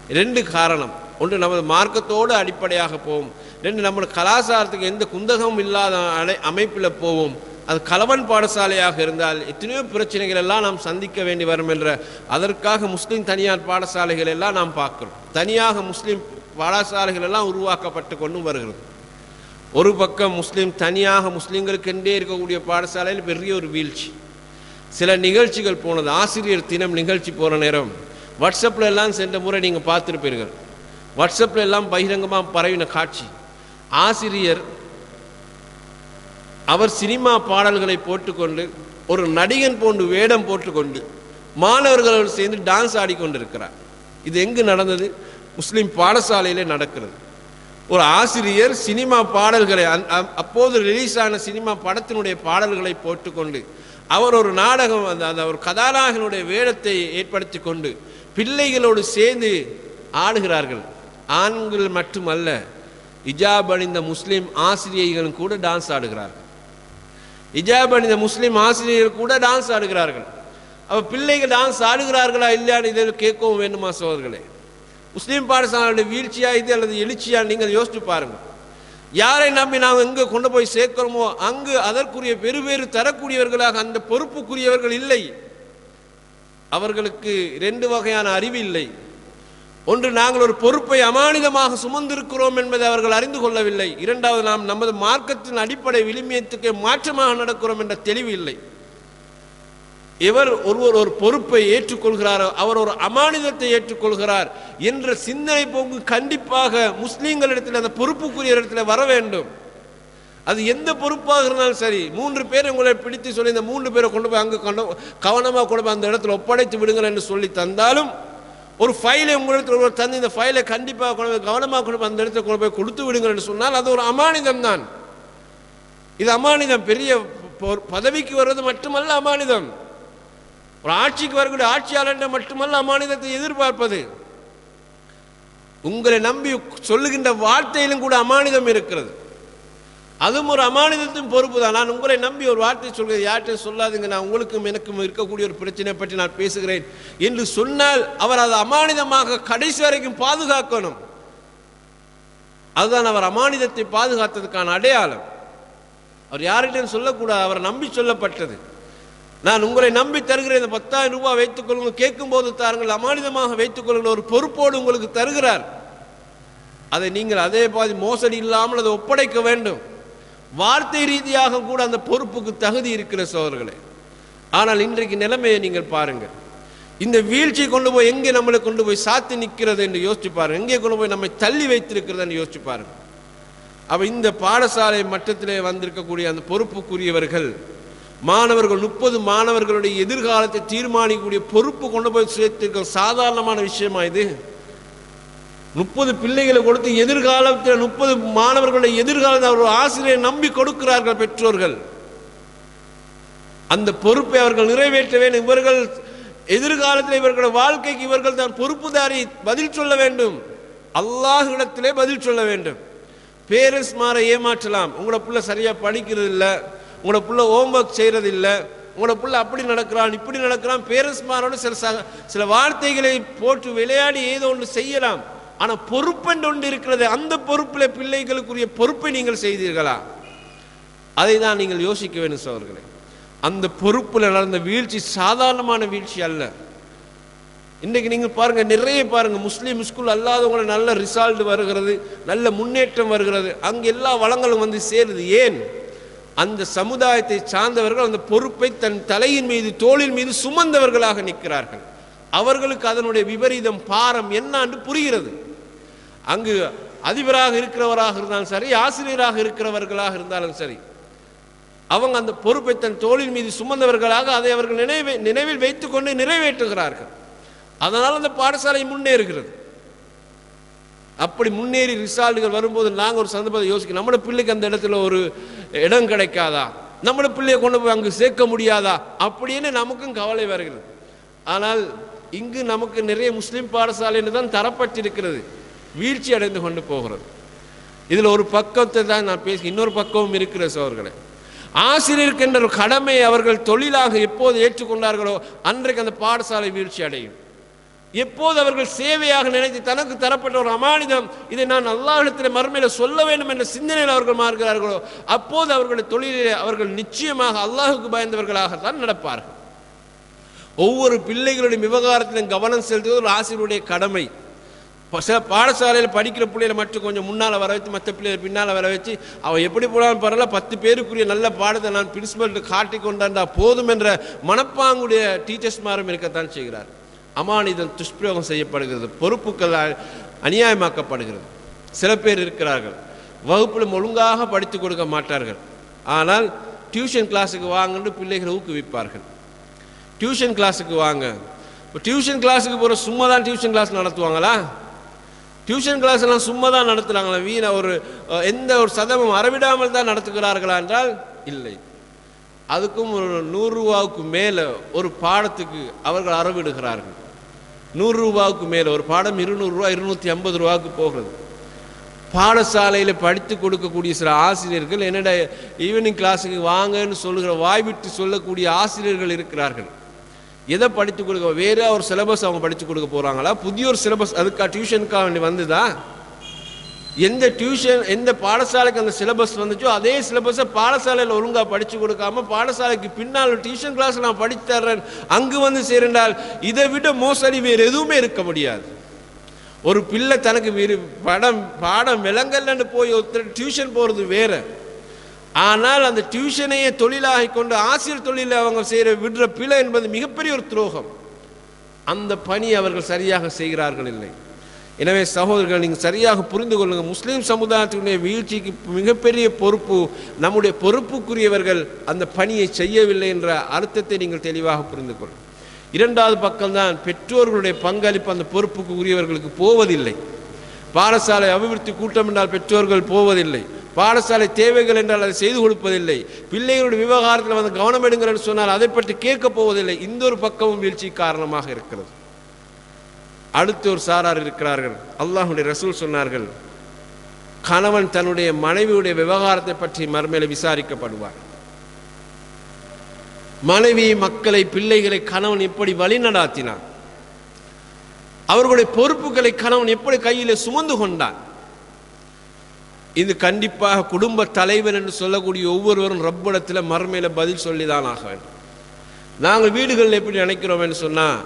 ரெண்டு காரணம் ஒன்று நமது மார்க்கத்தோடு அடிப்படையாக போவோம் ரெண்டு நம்ம கலாச்சாரத்துக்கு எந்த குந்தகமும் இல்லாத அடை அமைப்பில் போவோம் அது கலவன் பாடசாலையாக இருந்தால் எத்தனையோ பிரச்சனைகள் எல்லாம் நாம் சந்திக்க வேண்டி வரும் என்ற அதற்காக முஸ்லீம் தனியார் பாடசாலைகள் எல்லாம் நாம் பார்க்கிறோம் தனியாக முஸ்லீம் பாடசாலைகள் எல்லாம் உருவாக்கப்பட்டு கொண்டு வருகிறது ஒரு பக்கம் முஸ்லீம் தனியாக முஸ்லீம்களுக்கென்றே இருக்கக்கூடிய பாடசாலையில் பெரிய ஒரு வீழ்ச்சி சில நிகழ்ச்சிகள் போனது ஆசிரியர் தினம் நிகழ்ச்சி போகிற நேரம் வாட்ஸ்அப்பில் எல்லாம் சென்ற முறை நீங்கள் பார்த்துருப்பீர்கள் வாட்ஸ்அப்பில் எல்லாம் பகிரங்கமாக பரவின காட்சி ஆசிரியர் அவர் சினிமா பாடல்களை போட்டுக்கொண்டு ஒரு நடிகன் போன்று வேடம் போட்டுக்கொண்டு மாணவர்களோடு சேர்ந்து டான்ஸ் ஆடிக்கொண்டிருக்கிறார் இது எங்கு நடந்தது முஸ்லீம் பாடசாலையிலே நடக்கிறது ஒரு ஆசிரியர் சினிமா பாடல்களை அந்- அ- அப்போது ரிலீஸ் ஆன சினிமா படத்தினுடைய பாடல்களை போட்டுக்கொண்டு அவர் ஒரு நாடகம் அந்த அந்த ஒரு கதாநாயகனுடைய வேடத்தை ஏற்படுத்தி கொண்டு பிள்ளைகளோடு சேர்ந்து ஆடுகிறார்கள் ஆண்கள் மட்டுமல்ல இஜாப் அணிந்த முஸ்லீம் ஆசிரியர்களும் கூட டான்ஸ் ஆடுகிறார்கள் இஜாப் அணிந்த முஸ்லீம் ஆசிரியர்கள் கூட டான்ஸ் ஆடுகிறார்கள் அப்ப பிள்ளைகள் டான்ஸ் ஆடுகிறார்களா இல்லையான்னு இதில் கேட்கவும் வேண்டுமா சோதர்களே முஸ்லீம் பாடசாலையுடைய வீழ்ச்சியா இது அல்லது எழுச்சியா நீங்கள் யோசிச்சு பாருங்க யாரை நம்பி நாம் எங்கே கொண்டு போய் சேர்க்கிறோமோ அங்கு அதற்குரிய பெருவேறு தரக்கூடியவர்களாக அந்த பொறுப்புக்குரியவர்கள் இல்லை அவர்களுக்கு ரெண்டு வகையான அறிவு இல்லை ஒன்று நாங்கள் ஒரு பொறுப்பை அமானிதமாக சுமந்திருக்கிறோம் என்பதை அவர்கள் அறிந்து கொள்ளவில்லை இரண்டாவது நாம் நமது மார்க்கத்தின் அடிப்படை விளிமியத்துக்கு மாற்றமாக நடக்கிறோம் என்ற தெளிவு இல்லை இவர் ஒருவர் ஒரு பொறுப்பை ஏற்றுக்கொள்கிறாரோ அவர் ஒரு அமானிதத்தை ஏற்றுக்கொள்கிறார் என்ற சிந்தனை போக்கு கண்டிப்பாக முஸ்லீம்களிடத்தில் அந்த பொறுப்புக்குரிய இடத்துல வர வேண்டும் அது எந்த பொறுப்பாக இருந்தாலும் சரி மூன்று பேர் உங்களை பிடித்து சொல்லி இந்த மூன்று பேரை கொண்டு போய் அங்கே கொண்டு கவனமாக கொண்டு போய் அந்த இடத்துல ஒப்படைத்து விடுங்கள் என்று சொல்லி தந்தாலும் ஒரு ஃபைலை உங்களிடத்தில் ஒருவர் தந்து இந்த ஃபைலை கண்டிப்பாக கொண்டு போய் கவனமாக கொண்டு போய் அந்த இடத்துல கொண்டு போய் கொடுத்து விடுங்கள் என்று சொன்னால் அது ஒரு அமானிதம் தான் இது அமானிதம் பெரிய பொ- பதவிக்கு வர்றது மட்டுமல்ல அமானிதம் ஒரு ஆட்சிக்கு வரக்கூடிய ஆட்சியாளர் மட்டுமல்ல அமானிதத்தை எதிர்பார்ப்பது உங்களை நம்பி சொல்லுகின்ற வார்த்தையிலும் கூட அமானிதம் இருக்கிறது அதுவும் ஒரு அமானிதத்தின் பொறுப்பு தான் நான் உங்களை நம்பி ஒரு வார்த்தை சொல்கிறேன் யார்கிட்டையும் சொல்லாதுங்க நான் உங்களுக்கும் எனக்கும் இருக்கக்கூடிய ஒரு பிரச்சனை பற்றி நான் பேசுகிறேன் என்று சொன்னால் அவர் அதை அமானிதமாக கடைசி வரைக்கும் பாதுகாக்கணும் அதுதான் அவர் அமானிதத்தை பாதுகாத்ததுக்கான அடையாளம் அவர் யார்கிட்டையும் சொல்லக்கூடாது அவர் நம்பி சொல்லப்பட்டது நான் உங்களை நம்பி தருகிறேன் இந்த பத்தாயிரம் ரூபாய் வைத்துக் கொள்ளுங்கள் கேட்கும்போது தாருங்கள் அமானிதமாக வைத்துக் கொள்ளுங்கள் ஒரு பொறுப்போடு உங்களுக்கு தருகிறார் அதை நீங்கள் அதே பாதி மோசடி இல்லாமல் அதை ஒப்படைக்க வேண்டும் வார்த்தை ரீதியாக கூட அந்த பொறுப்புக்கு தகுதி இருக்கிற சோதர்களே ஆனால் இன்றைக்கு நிலைமையை நீங்கள் பாருங்கள் இந்த வீழ்ச்சி கொண்டு போய் எங்கே நம்மளை கொண்டு போய் சாத்தி நிற்கிறது என்று யோசிச்சு பாருங்க எங்கே கொண்டு போய் நம்மை தள்ளி வைத்திருக்கிறது என்று யோசிச்சு பாருங்க அப்ப இந்த பாடசாலை மட்டத்திலே வந்திருக்கக்கூடிய அந்த பொறுப்புக்குரியவர்கள் மாணவர்கள் முப்பது மாணவர்களுடைய எதிர்காலத்தை தீர்மானிக்கக்கூடிய பொறுப்பு கொண்டு போய் சேர்த்திருக்க சாதாரணமான விஷயமா இது முப்பது பிள்ளைகளை கொடுத்து எதிர்காலத்தில் முப்பது மாணவர்களுடைய எதிர்காலத்தை அவர் ஆசிரியரை நம்பி கொடுக்கிறார்கள் பெற்றோர்கள் அந்த பொறுப்பை அவர்கள் நிறைவேற்ற வேண்டும் இவர்கள் எதிர்காலத்தில் இவர்களுடைய வாழ்க்கைக்கு இவர்கள் தான் பொறுப்புதாரி பதில் சொல்ல வேண்டும் அல்லாஹ்விடத்திலே பதில் சொல்ல வேண்டும் பேரண்ட்ஸ் மாற ஏமாற்றலாம் உங்களோட புள்ள சரியா படிக்கிறது இல்லை உங்களோட புள்ள ஹோம்ஒர்க் செய்யறது இல்லை உங்களோட புள்ள அப்படி நடக்கிறான் இப்படி நடக்கிறான் பேரண்ட்ஸ் மாரோட சில சக சில வார்த்தைகளை போட்டு விளையாடி ஏதோ ஒன்று செய்யலாம் ஆனால் பொறுப்பென்று ஒன்று இருக்கிறது அந்த பொறுப்பில் பிள்ளைகளுக்குரிய பொறுப்பை நீங்கள் செய்தீர்களா அதை தான் நீங்கள் யோசிக்க வேண்டும் சோர்களே அந்த பொறுப்பில் நடந்த வீழ்ச்சி சாதாரணமான வீழ்ச்சி அல்ல இன்றைக்கு நீங்கள் பாருங்க நிறைய பாருங்க முஸ்லீம் ஸ்கூல் அல்லாதவங்கள நல்ல ரிசல்ட் வருகிறது நல்ல முன்னேற்றம் வருகிறது அங்கே எல்லா வளங்களும் வந்து சேருது ஏன் அந்த சமுதாயத்தை சார்ந்தவர்கள் அந்த பொறுப்பை தன் தலையின் மீது தோளின் மீது சுமந்தவர்களாக நிற்கிறார்கள் அவர்களுக்கு அதனுடைய விபரீதம் பாரம் என்னான்னு புரிகிறது அங்கு அதிபராக இருக்கிறவராக இருந்தாலும் சரி ஆசிரியராக இருக்கிறவர்களாக இருந்தாலும் சரி அவங்க அந்த பொறுப்பை தன் தோளின் மீது சுமந்தவர்களாக அதை அவர்கள் நினைவை நினைவில் வைத்துக்கொண்டு நிறைவேற்றுகிறார்கள் அதனால் அந்த பாடசாலை முன்னேறுகிறது அப்படி முன்னேறி ரிசால்ட்டுகள் வரும்போது நாங்கள் ஒரு சந்தர்ப்பத்தை யோசிக்கிறோம் நம்மளோட பிள்ளைக்கு அந்த இடத்துல ஒரு இடம் கிடைக்காதா நம்மளோட பிள்ளையை கொண்டு போய் அங்கு சேர்க்க முடியாதா அப்படின்னு நமக்கும் கவலை வருகிறது ஆனால் இங்கு நமக்கு நிறைய முஸ்லீம் பாடசாலைன்னு தான் தரப்பட்டிருக்கிறது வீழ்ச்சி அடைந்து கொண்டு போகிறது இதில் ஒரு பக்கத்தை தான் நான் பேசி இன்னொரு பக்கமும் இருக்கிற சோர்களே ஆசிரியருக்கு என்ற ஒரு கடமையை அவர்கள் தொழிலாக எப்போது ஏற்றுக்கொண்டார்களோ அன்றைக்கு அந்த பாடசாலை வீழ்ச்சி அடையும் எப்போது அவர்கள் சேவையாக நினைத்து தனக்கு தரப்பட்ட ஒரு அமானிதம் இதை நான் அல்லாஹிடத்தில் மறுமையில் சொல்ல வேண்டும் என்ற சிந்தனையில் அவர்கள் மாறுகிறார்களோ அப்போது அவர்களுடைய தொழிலிலே அவர்கள் நிச்சயமாக அல்லாஹுக்கு பயந்தவர்களாகத்தான் நடப்பார்கள் ஒவ்வொரு பிள்ளைகளுடைய விவகாரத்திலும் கவனம் செலுத்துவது ஒரு ஆசிரியருடைய கடமை ப- சில பாடசாலையில் படிக்கிற பிள்ளைகளை மட்டும் கொஞ்சம் முன்னால் வர வச்சு மற்ற பிள்ளைகளை பின்னால் வர வச்சு அவன் எப்படி போனாலும் பரவாயில்ல பத்து பேருக்குரிய நல்ல பாடத்தை நான் பிரின்சிபல்ட்டு காட்டி கொண்டாண்டா போதும் என்ற மனப்பாங்குடைய டீச்சர்ஸ்மாரும் இருக்கத்தான் செய்கிறார் அமானிதம் துஷ்பிரயோகம் செய்யப்படுகிறது பொறுப்புகள் அ- அநியாயமாக்கப்படுகிறது சில பேர் இருக்கிறார்கள் வகுப்பில் ஒழுங்காக படித்து கொடுக்க மாட்டார்கள் ஆனால் டியூஷன் கிளாஸுக்கு வாங்கன்னு பிள்ளைகளை ஊக்குவிப்பார்கள் டியூஷன் கிளாஸுக்கு வாங்க இப்போ டியூஷன் கிளாஸுக்கு போகிற சும்மா தான் டியூஷன் கிளாஸ் நடத்துவாங்களா டியூஷன் கிளாஸ் எல்லாம் சும்மா தான் நடத்துகிறாங்களா வீண ஒரு அஹ், எந்த ஒரு சதமும் அறவிடாமல் தான் நடத்துகிறார்களா என்றால் இல்லை அதுக்கும் ஒரு நூறு ரூபாவுக்கு மேலே ஒரு பாடத்துக்கு அவர்கள் அறவிடுகிறார்கள் நூறு ரூபாவுக்கு மேலே ஒரு பாடம் இருநூறுவா இருநூற்றி ஐம்பது ரூபாவுக்கு போகிறது பாடசாலையில் படித்து கொடுக்கக்கூடிய சில ஆசிரியர்கள் என்னடா ஈவினிங் கிளாஸுக்கு வாங்கன்னு சொல்லுகிற வாய் விட்டு சொல்லக்கூடிய ஆசிரியர்கள் இருக்கிறார்கள் எதை படித்து கொடுக்க வேற ஒரு சிலபஸ் அவங்க படித்து கொடுக்க போகிறாங்களா புதிய ஒரு சிலபஸ் அதுக்கா டியூஷனுக்காக வேண்டி வந்ததா எந்த டியூஷன் எந்த பாடசாலைக்கு அந்த சிலபஸ் வந்துச்சோ அதே சிலபஸை பாடசாலையில் ஒழுங்காக படித்து கொடுக்காம பாடசாலைக்கு பின்னால் டியூஷன் கிளாஸ் நான் படித்து தர்றேன் அங்கு வந்து சேர்ந்தால் இதை விட மோசடி வேறு எதுவுமே இருக்க முடியாது ஒரு பிள்ளை தனக்கு விரு- படம் பாடம் விளங்கலன்னு போய் ஒருத்தர் டியூஷன் போகிறது வேற ஆனால் அந்த டியூஷனையே தொழிலாகி கொண்டு ஆசிரியர் தொழிலை அவங்க செய்கிற விடுற பிழை என்பது மிகப்பெரிய ஒரு துரோகம் அந்த பணி அவர்கள் சரியாக செய்கிறார்கள் இல்லை எனவே சகோதரர்கள் நீங்கள் சரியாக புரிந்து கொள்ளுங்க முஸ்லீம் சமுதாயத்தினுடைய வீழ்ச்சிக்கு மிகப்பெரிய பொறுப்பு நம்முடைய பொறுப்புக்குரியவர்கள் அந்த பணியை செய்யவில்லை என்ற அர்த்தத்தை நீங்கள் தெளிவாக புரிந்து கொள்ளுங்கள் இரண்டாவது பக்கம்தான் பெற்றோர்களுடைய பங்களிப்பு அந்த பொறுப்புக்கு உரியவர்களுக்கு போவதில்லை பாடசாலை அபிவிருத்தி கூட்டம் என்றால் பெற்றோர்கள் போவதில்லை பாடசாலை தேவைகள் என்றால் அதை செய்து கொடுப்பதில்லை பிள்ளைகளுடைய விவகாரத்தில் வந்து கவனம் எடுங்கள் என்று சொன்னால் அதை பற்றி கேட்கப் போவதில்லை இந்த ஒரு பக்கமும் வீழ்ச்சி காரணமாக இருக்கிறது அடுத்து ஒரு சாரார் இருக்கிறார்கள் அல்லாஹ்வுடைய ரசூல் சொன்னார்கள் கணவன் தன்னுடைய மனைவியுடைய விவகாரத்தை பற்றி மறுமையில விசாரிக்கப்படுவார் மனைவி மக்களை பிள்ளைகளை கணவன் எப்படி வழிநடாத்தினான் அவர்களுடைய பொறுப்புகளை கணவன் எப்படி கையிலே சுமந்து கொண்டான் இது கண்டிப்பாக குடும்ப தலைவர் என்று சொல்லக்கூடிய ஒவ்வொருவரும் ரப்பிடத்தில் மறுமையில பதில் சொல்லிதான் ஆக வேண்டும் நாங்கள் வீடுகளில் எப்படி நினைக்கிறோம் என்று சொன்னால்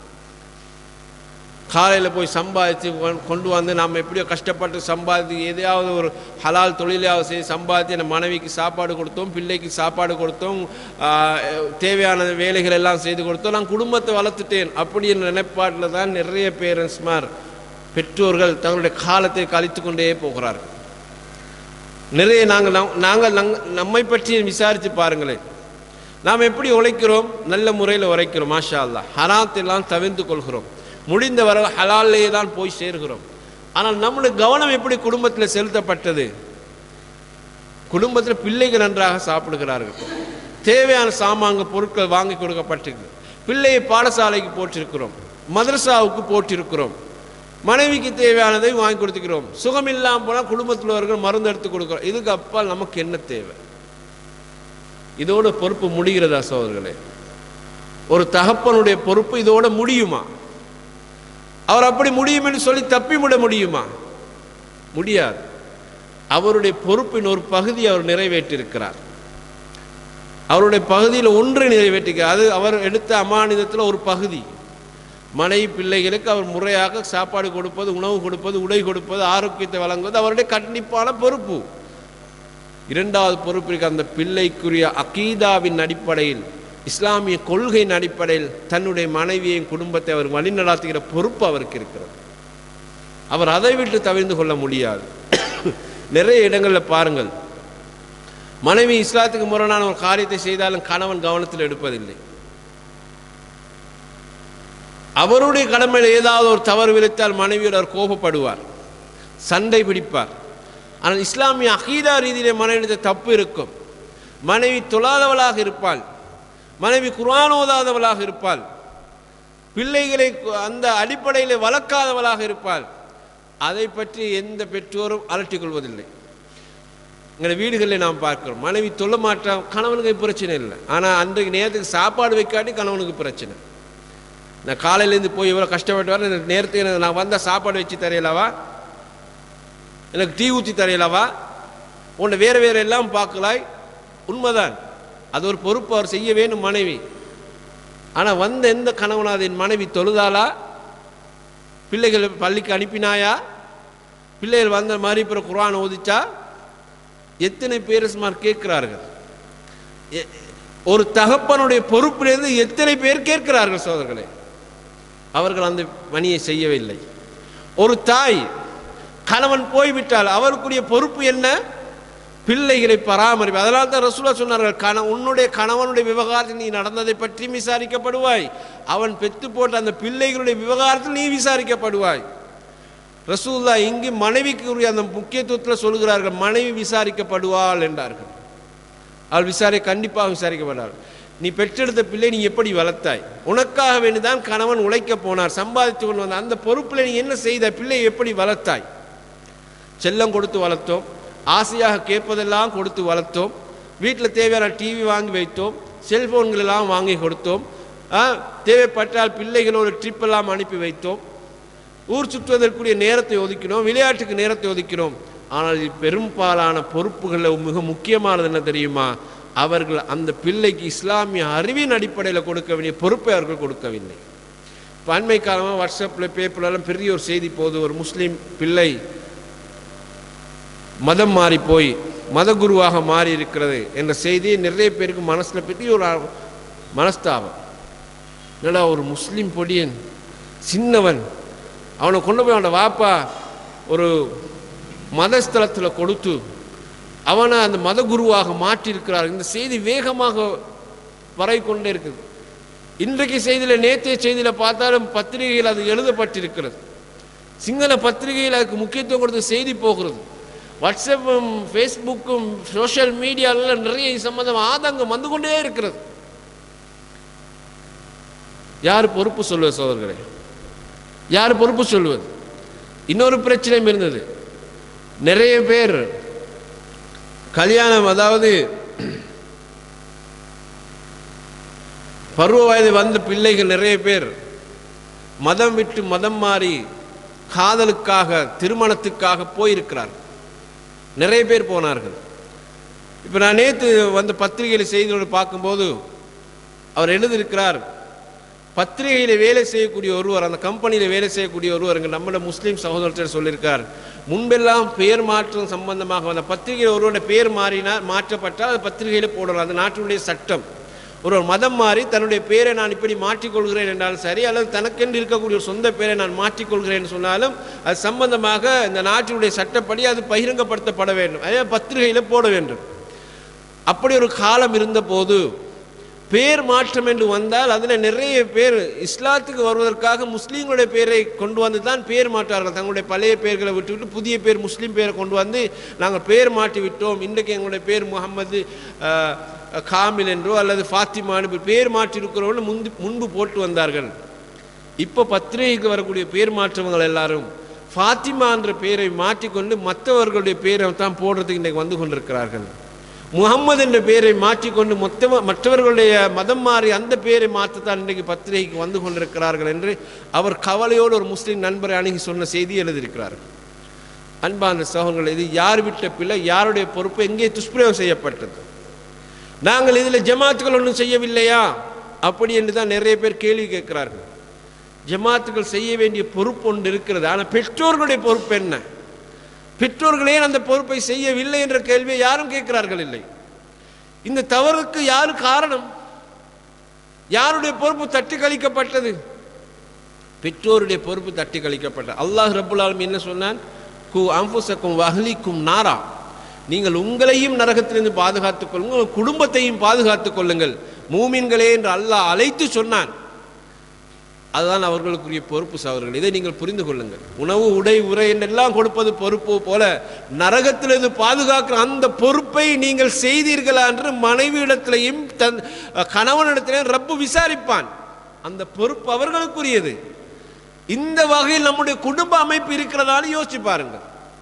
காலையில் போய் சம்பாதிச்சு கொ- கொண்டு வந்து நாம் எப்படியோ கஷ்டப்பட்டு சம்பாதித்து எதையாவது ஒரு ஹலால் தொழிலாவது செய்து சம்பாதித்து என் மனைவிக்கு சாப்பாடு கொடுத்தோம் பிள்ளைக்கு சாப்பாடு கொடுத்தோம் ஆஹ், தேவையான வேலைகள் எல்லாம் செய்து கொடுத்தோம் நான் குடும்பத்தை வளர்த்துட்டேன் அப்படி என்ற நினைப்பாட்டில் தான் நிறைய பேரண்ட்ஸ்மார் பெற்றோர்கள் தங்களுடைய காலத்தை கழித்து கொண்டே போகிறார்கள் நிறைய நாங்கள் நம்- நாங்கள் நங் நம்மை பற்றி விசாரித்து பாருங்களேன் நாம் எப்படி உழைக்கிறோம் நல்ல முறையில் உழைக்கிறோம் மாஷா அல்லாஹ் ஹராத்தெல்லாம் தவிர்த்து கொள்கிறோம் முடிந்தவரை ஹலாலிலேயே தான் போய் சேர்கிறோம் ஆனால் நம்முடைய கவனம் எப்படி குடும்பத்தில் செலுத்தப்பட்டது குடும்பத்தில் பிள்ளைகள் நன்றாக சாப்பிடுகிறார்கள் தேவையான சாமான்கள் பொருட்கள் வாங்கி கொடுக்கப்பட்டிருக்கு பிள்ளையை பாடசாலைக்கு போட்டிருக்கிறோம் மதரசாவுக்கு போட்டிருக்கிறோம் மனைவிக்கு தேவையானதை வாங்கி கொடுத்துக்கிறோம் சுகம் இல்லாமல் போனால் குடும்பத்தில் உள்ளவர்கள் மருந்து எடுத்து கொடுக்குறோம் இதுக்கு அப்பால் நமக்கு என்ன தேவை இதோட பொறுப்பு முடிகிறதா சோதர்களே ஒரு தகப்பனுடைய பொறுப்பு இதோட முடியுமா அவர் அப்படி முடியும் என்று சொல்லி தப்பி விட முடியுமா முடியாது அவருடைய பொறுப்பின் ஒரு பகுதி அவர் நிறைவேற்றியிருக்கிறார் அவருடைய பகுதியில் ஒன்றை நிறைவேற்றிக்கிறார் அது அவர் எடுத்த அமானிதத்தில் ஒரு பகுதி மனைவி பிள்ளைகளுக்கு அவர் முறையாக சாப்பாடு கொடுப்பது உணவு கொடுப்பது உடை கொடுப்பது ஆரோக்கியத்தை வழங்குவது அவருடைய கண்டிப்பான பொறுப்பு இரண்டாவது பொறுப்பிற்கு அந்த பிள்ளைக்குரிய அகீதாவின் அடிப்படையில் இஸ்லாமிய கொள்கையின் அடிப்படையில் தன்னுடைய மனைவியையும் குடும்பத்தை அவர் வழிநடாத்துகிற பொறுப்பு அவருக்கு இருக்கிறது அவர் அதை விட்டு தவிர்ந்து கொள்ள முடியாது நிறைய இடங்களில் பாருங்கள் மனைவி இஸ்லாத்துக்கு முரணான ஒரு காரியத்தை செய்தாலும் கணவன் கவனத்தில் எடுப்பதில்லை அவருடைய கடமையில் ஏதாவது ஒரு தவறு விளைத்தால் மனைவியோடு அவர் கோபப்படுவார் சண்டை பிடிப்பார் ஆனால் இஸ்லாமிய அகீதா ரீதியிலே மனைவிட தப்பு இருக்கும் மனைவி தொழாதவளாக இருப்பாள் மனைவி குர்ஆன் ஓதாதவளாக இருப்பாள் பிள்ளைகளை கு- அந்த அடிப்படையில் வளர்க்காதவளாக இருப்பாள் அதை பற்றி எந்த பெற்றோரும் அலட்டிக் கொள்வதில்லை எங்களை வீடுகளில் நாம் பார்க்கிறோம் மனைவி தொல்ல மாட்டான் கணவனுக்கு பிரச்சனை இல்லை ஆனால் அன்றைக்கு நேரத்துக்கு சாப்பாடு வைக்காட்டி கணவனுக்கு பிரச்சனை நான் காலையிலேருந்து போய் இவ்வளோ கஷ்டப்பட்டு வரேன் எனக்கு நேரத்துக்கு எனக்கு நான் வந்தால் சாப்பாடு வச்சு தரையிலவா எனக்கு டீ ஊற்றி தரையிலவா உன்னை வேறு வேறு எல்லாம் பார்க்கலாய் உண்மைதான் அது ஒரு பொறுப்பு அவர் செய்ய வேணும் மனைவி ஆனால் வந்த எந்த கணவனாவது என் மனைவி தொழுதாளா பிள்ளைகள் பள்ளிக்கு அனுப்பினாயா பிள்ளைகள் வந்த மாதிரி இப்போ குர்ஆன் ஓதிச்சா எத்தனை பேர் சுமார் கேட்கிறார்கள் எ- ஒரு தகப்பனுடைய பொறுப்பிலிருந்து எத்தனை பேர் கேட்கிறார்கள் சோதர்களே அவர்கள் அந்த பணியை செய்யவில்லை ஒரு தாய் கணவன் போய்விட்டால் அவருக்குரிய பொறுப்பு என்ன பிள்ளைகளை பராமரிப்பு அதனால தான் ரசூலா சொன்னார்கள் கண உன்னுடைய கணவனுடைய விவகாரத்தில் நீ நடந்ததை பற்றி விசாரிக்கப்படுவாய் அவன் பெத்து போட்ட அந்த பிள்ளைகளுடைய விவகாரத்தில் நீ விசாரிக்கப்படுவாய் ரசூல்லா இங்கு மனைவிக்குரிய அந்த முக்கியத்துவத்தில் சொல்கிறார்கள் மனைவி விசாரிக்கப்படுவாள் என்றார்கள் அவள் விசாரி கண்டிப்பாக விசாரிக்கப்படாள் நீ பெற்றெடுத்த பிள்ளை நீ எப்படி வளர்த்தாய் உனக்காக வேண்டிதான் கணவன் உழைக்க போனார் சம்பாதித்து கொண்டு வந்த அந்த பொறுப்பில் நீ என்ன செய்த பிள்ளை எப்படி வளர்த்தாய் செல்லம் கொடுத்து வளர்த்தோம் ஆசையாக கேட்பதெல்லாம் கொடுத்து வளர்த்தோம் வீட்டில் தேவையான டிவி வாங்கி வைத்தோம் செல்போன்கள் எல்லாம் வாங்கி கொடுத்தோம் ஆ, தேவைப்பட்டால் பிள்ளைகளோட ட்ரிப் எல்லாம் அனுப்பி வைத்தோம் ஊர் சுற்றுவதற்குரிய நேரத்தை ஒதுக்கினோம் விளையாட்டுக்கு நேரத்தை ஒதுக்கினோம் ஆனால் இது பெரும்பாலான பொறுப்புகளில் மிக முக்கியமானது என்ன தெரியுமா அவர்கள் அந்த பிள்ளைக்கு இஸ்லாமிய அறிவின் அடிப்படையில் கொடுக்க வேண்டிய பொறுப்பை அவர்கள் கொடுக்கவில்லை இப்போ அண்மை காலமாக வாட்ஸ்அப்பில் பேப்பர்லாம் பெரிய ஒரு செய்தி போகுது ஒரு முஸ்லீம் பிள்ளை மதம் மாறி போய் மதகுருவாக மாறி இருக்கிறது என்ற செய்தியை நிறைய பேருக்கு மனசில் பெரிய ஒரு ஆ- மனஸ்தாபம் என்னடா ஒரு முஸ்லீம் பொடியன் சின்னவன் அவனை கொண்டு போய் அவனோட வாப்பா ஒரு மதஸ்தலத்தில் கொடுத்து அவனை அந்த மதகுருவாக மாற்றியிருக்கிறார் இந்த செய்தி வேகமாக வரை கொண்டே இருக்குது இன்றைக்கு செய்தியில் நேற்றைய செய்தியில் பார்த்தாலும் பத்திரிகையில் அது எழுதப்பட்டிருக்கிறது சிங்கள பத்திரிகையில் அதுக்கு முக்கியத்துவம் கொடுத்து செய்தி போகிறது வாட்ஸ்அப்பும் ஃபேஸ்புக்கும் சோஷியல் மீடியாவில் நிறைய இது சம்பந்தம் ஆதங்கம் வந்து கொண்டே இருக்கிறது யார் பொறுப்பு சொல்வது சோதர்களே யார் பொறுப்பு சொல்வது இன்னொரு பிரச்சனையும் இருந்தது நிறைய பேர் கல்யாணம் அதாவது பருவ வயது வந்த பிள்ளைகள் நிறைய பேர் மதம் விட்டு மதம் மாறி காதலுக்காக திருமணத்துக்காக போயிருக்கிறார் நிறைய பேர் போனார்கள் இப்போ நான் நேற்று வந்த பத்திரிகையில் செய்தியோடு பார்க்கும்போது அவர் எழுதியிருக்கிறார் பத்திரிகையில் வேலை செய்யக்கூடிய ஒருவர் அந்த கம்பெனியில் வேலை செய்யக்கூடிய ஒருவர் எங்கள் நம்மளோட முஸ்லீம் சகோதரத்தில் சொல்லியிருக்கார் முன்பெல்லாம் பெயர் மாற்றம் சம்பந்தமாக அந்த பத்திரிகையில் ஒருவருடைய பெயர் மாறினார் மாற்றப்பட்டால் அது பத்திரிகையில் போடலாம் அந்த நாட்டினுடைய சட்டம் ஒருவர் மதம் மாறி தன்னுடைய பெயரை நான் இப்படி மாற்றிக்கொள்கிறேன் என்றாலும் சரி அல்லது தனக்கென்று இருக்கக்கூடிய ஒரு சொந்த பெயரை நான் மாற்றிக்கொள்கிறேன் சொன்னாலும் அது சம்பந்தமாக இந்த நாட்டினுடைய சட்டப்படி அது பகிரங்கப்படுத்தப்பட வேண்டும் அதே பத்திரிகையில் போட வேண்டும் அப்படி ஒரு காலம் இருந்தபோது பேர் மாற்றம் என்று வந்தால் அதில் நிறைய பேர் இஸ்லாத்துக்கு வருவதற்காக முஸ்லீம்களுடைய பேரை கொண்டு வந்து தான் பேர் மாற்றார்கள் தங்களுடைய பழைய பெயர்களை விட்டுவிட்டு புதிய பேர் முஸ்லீம் பேரை கொண்டு வந்து நாங்கள் பேர் மாற்றி விட்டோம் இன்றைக்கு எங்களுடைய பேர் முகமது அஹ், காமில் என்றோ அல்லது ஃபாத்திமான்னு பேர் மாற்றிருக்கிறோன்னு முன்பு முன்பு போட்டு வந்தார்கள் இப்போ பத்திரிகைக்கு வரக்கூடிய பேர் மாற்றவங்கள் எல்லாரும் ஃபாத்திமா என்ற பெயரை மாற்றிக்கொண்டு மற்றவர்களுடைய பேரை தான் போடுறதுக்கு இன்றைக்கு வந்து கொண்டிருக்கிறார்கள் முகம்மது என்ற பெயரை மாற்றிக்கொண்டு மொத்த மற்றவர்களுடைய மதம் மாறி அந்த பெயரை மாற்றத்தான் இன்றைக்கு பத்திரிகைக்கு வந்து கொண்டிருக்கிறார்கள் என்று அவர் கவலையோடு ஒரு முஸ்லீம் நண்பரை அணுகி சொன்ன செய்தி எழுதியிருக்கிறார் அன்பான சகோதரர்கள் இது யார் விட்ட பிள்ளை யாருடைய பொறுப்பு எங்கே துஷ்பிரயோகம் செய்யப்பட்டது நாங்கள் இதில் ஜமாத்துகள் ஒன்றும் செய்யவில்லையா அப்படி என்று தான் நிறைய பேர் கேள்வி கேட்கிறார்கள் ஜமாத்துகள் செய்ய வேண்டிய பொறுப்பு ஒன்று இருக்கிறது ஆனால் பெற்றோர்களுடைய பொறுப்பு என்ன பெற்றோர்களே அந்த பொறுப்பை செய்யவில்லை என்ற கேள்வியை யாரும் கேட்கிறார்கள் இல்லை இந்த தவறுக்கு யாரு காரணம் யாருடைய பொறுப்பு தட்டி கழிக்கப்பட்டது பெற்றோருடைய பொறுப்பு தட்டி கழிக்கப்பட்டது அல்லாஹ் ரப்புல் ஆலமீன் என்ன சொன்னான் கு அம்புசக்கும் வஹ்லிக்கும் நாரா நீங்கள் உங்களையும் நரகத்திலிருந்து பாதுகாத்துக் கொள்ளுங்கள் உங்கள் குடும்பத்தையும் பாதுகாத்துக் கொள்ளுங்கள் மூமின்களே என்று அல்லாஹ் அழைத்து சொன்னான் அதுதான் அவர்களுக்குரிய பொறுப்பு சவர்கள் இதை நீங்கள் புரிந்து கொள்ளுங்கள் உணவு உடை உரை என்றெல்லாம் கொடுப்பது பொறுப்பு போல நரகத்திலிருந்து பாதுகாக்கிற அந்த பொறுப்பை நீங்கள் செய்தீர்களா என்று மனைவியிடத்திலையும் தன் கணவனிடத்திலையும் ரப்பு விசாரிப்பான் அந்த பொறுப்பு அவர்களுக்குரியது இந்த வகையில் நம்முடைய குடும்ப அமைப்பு இருக்கிறதான்னு யோசிச்சு பாருங்கள்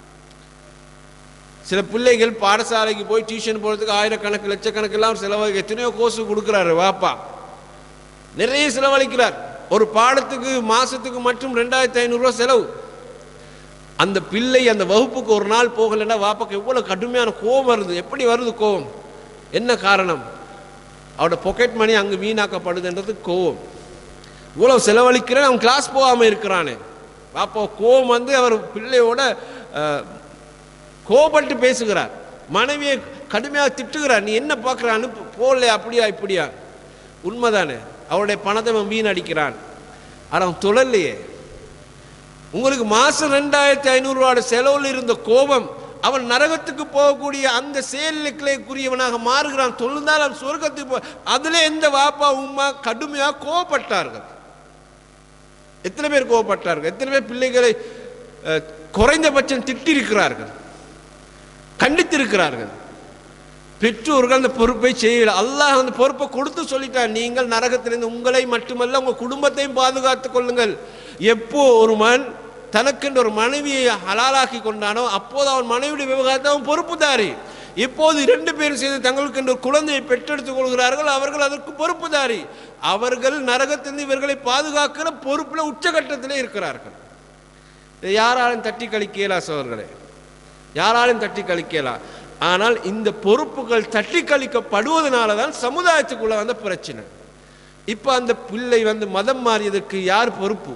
சில பிள்ளைகள் பாடசாலைக்கு போய் டியூஷன் போகிறதுக்கு ஆயிரக்கணக்கு லட்சக்கணக்கெல்லாம் செலவழி எத்தனையோ கோர்ஸ் கொடுக்குறாரு வாப்பா நிறைய செலவழிக்கிறார் ஒரு பாடத்துக்கு மாசத்துக்கு மட்டும் ரெண்டாயிரத்தி ஐநூறுரூவா செலவு அந்த பிள்ளை அந்த வகுப்புக்கு ஒரு நாள் போகலைன்னா வாப்பாக்கு எவ்வளோ கடுமையான கோபம் வருது எப்படி வருது கோபம் என்ன காரணம் அவரோட பாக்கெட் மணி அங்கே வீணாக்கப்படுதுன்றது கோபம் இவ்வளோ செலவழிக்கிறேன் அவன் கிளாஸ் போகாமல் இருக்கிறானே பாப்பா கோபம் வந்து அவர் பிள்ளையோட அஹ், கோபப்பட்டு பேசுகிறார் மனைவியை கடுமையாக திட்டுகிறார் நீ என்ன பார்க்குற அனுப்பு போகல அப்படியா இப்படியா உண்மைதானே அவருடைய பணத்தை அவன் வீணடிக்கிறான் ஆனால் அவன் தொழலையே உங்களுக்கு மாதம் ரெண்டாயிரத்தி ஐநூறுரூவாட செலவில் இருந்த கோபம் அவன் நரகத்துக்கு போகக்கூடிய அந்த செயலுக்குரியவனாக மாறுகிறான் தொழுந்தால் அவன் சொர்க்கத்துக்கு போ அதில் எந்த வாப்பா உம்மா கடுமையாக கோவப்பட்டார்கள் எத்தனை பேர் கோவப்பட்டார்கள் எத்தனை பேர் பிள்ளைகளை அஹ், குறைந்தபட்சம் திட்டிருக்கிறார்கள் கண்டித்திருக்கிறார்கள் பெற்றோர்கள் அந்த பொறுப்பை செய்யல அல்லாஹ் அந்த பொறுப்பை கொடுத்து சொல்லிட்டான் நீங்கள் நரகத்திலிருந்து உங்களை மட்டுமல்ல உங்கள் குடும்பத்தையும் பாதுகாத்துக் கொள்ளுங்கள் எப்போ ஒரு மன் தனக்கென்று ஒரு மனைவியை ஹலாலாக்கி கொண்டானோ அப்போது அவன் மனைவியுடைய விவகாரத்தை அவன் பொறுப்புதாரி இப்போது இரண்டு பேரும் சேர்ந்து தங்களுக்கு என்று ஒரு குழந்தையை பெற்றெடுத்துக் கொள்கிறார்கள் அவர்கள் அதற்கு பொறுப்புதாரி அவர்கள் நரகத்திலிருந்து இவர்களை பாதுகாக்கிற பொறுப்பில் உச்சகட்டத்திலே இருக்கிறார்கள் இதை யாராலும் தட்டி கழிக்கலா சோர்களே யாராலும் தட்டி கழிக்கலாம் ஆனால் இந்த பொறுப்புகள் தட்டி கழிக்கப்படுவதனால தான் சமுதாயத்துக்குள்ள வந்த பிரச்சனை இப்போ அந்த பிள்ளை வந்து மதம் மாறியதற்கு யார் பொறுப்பு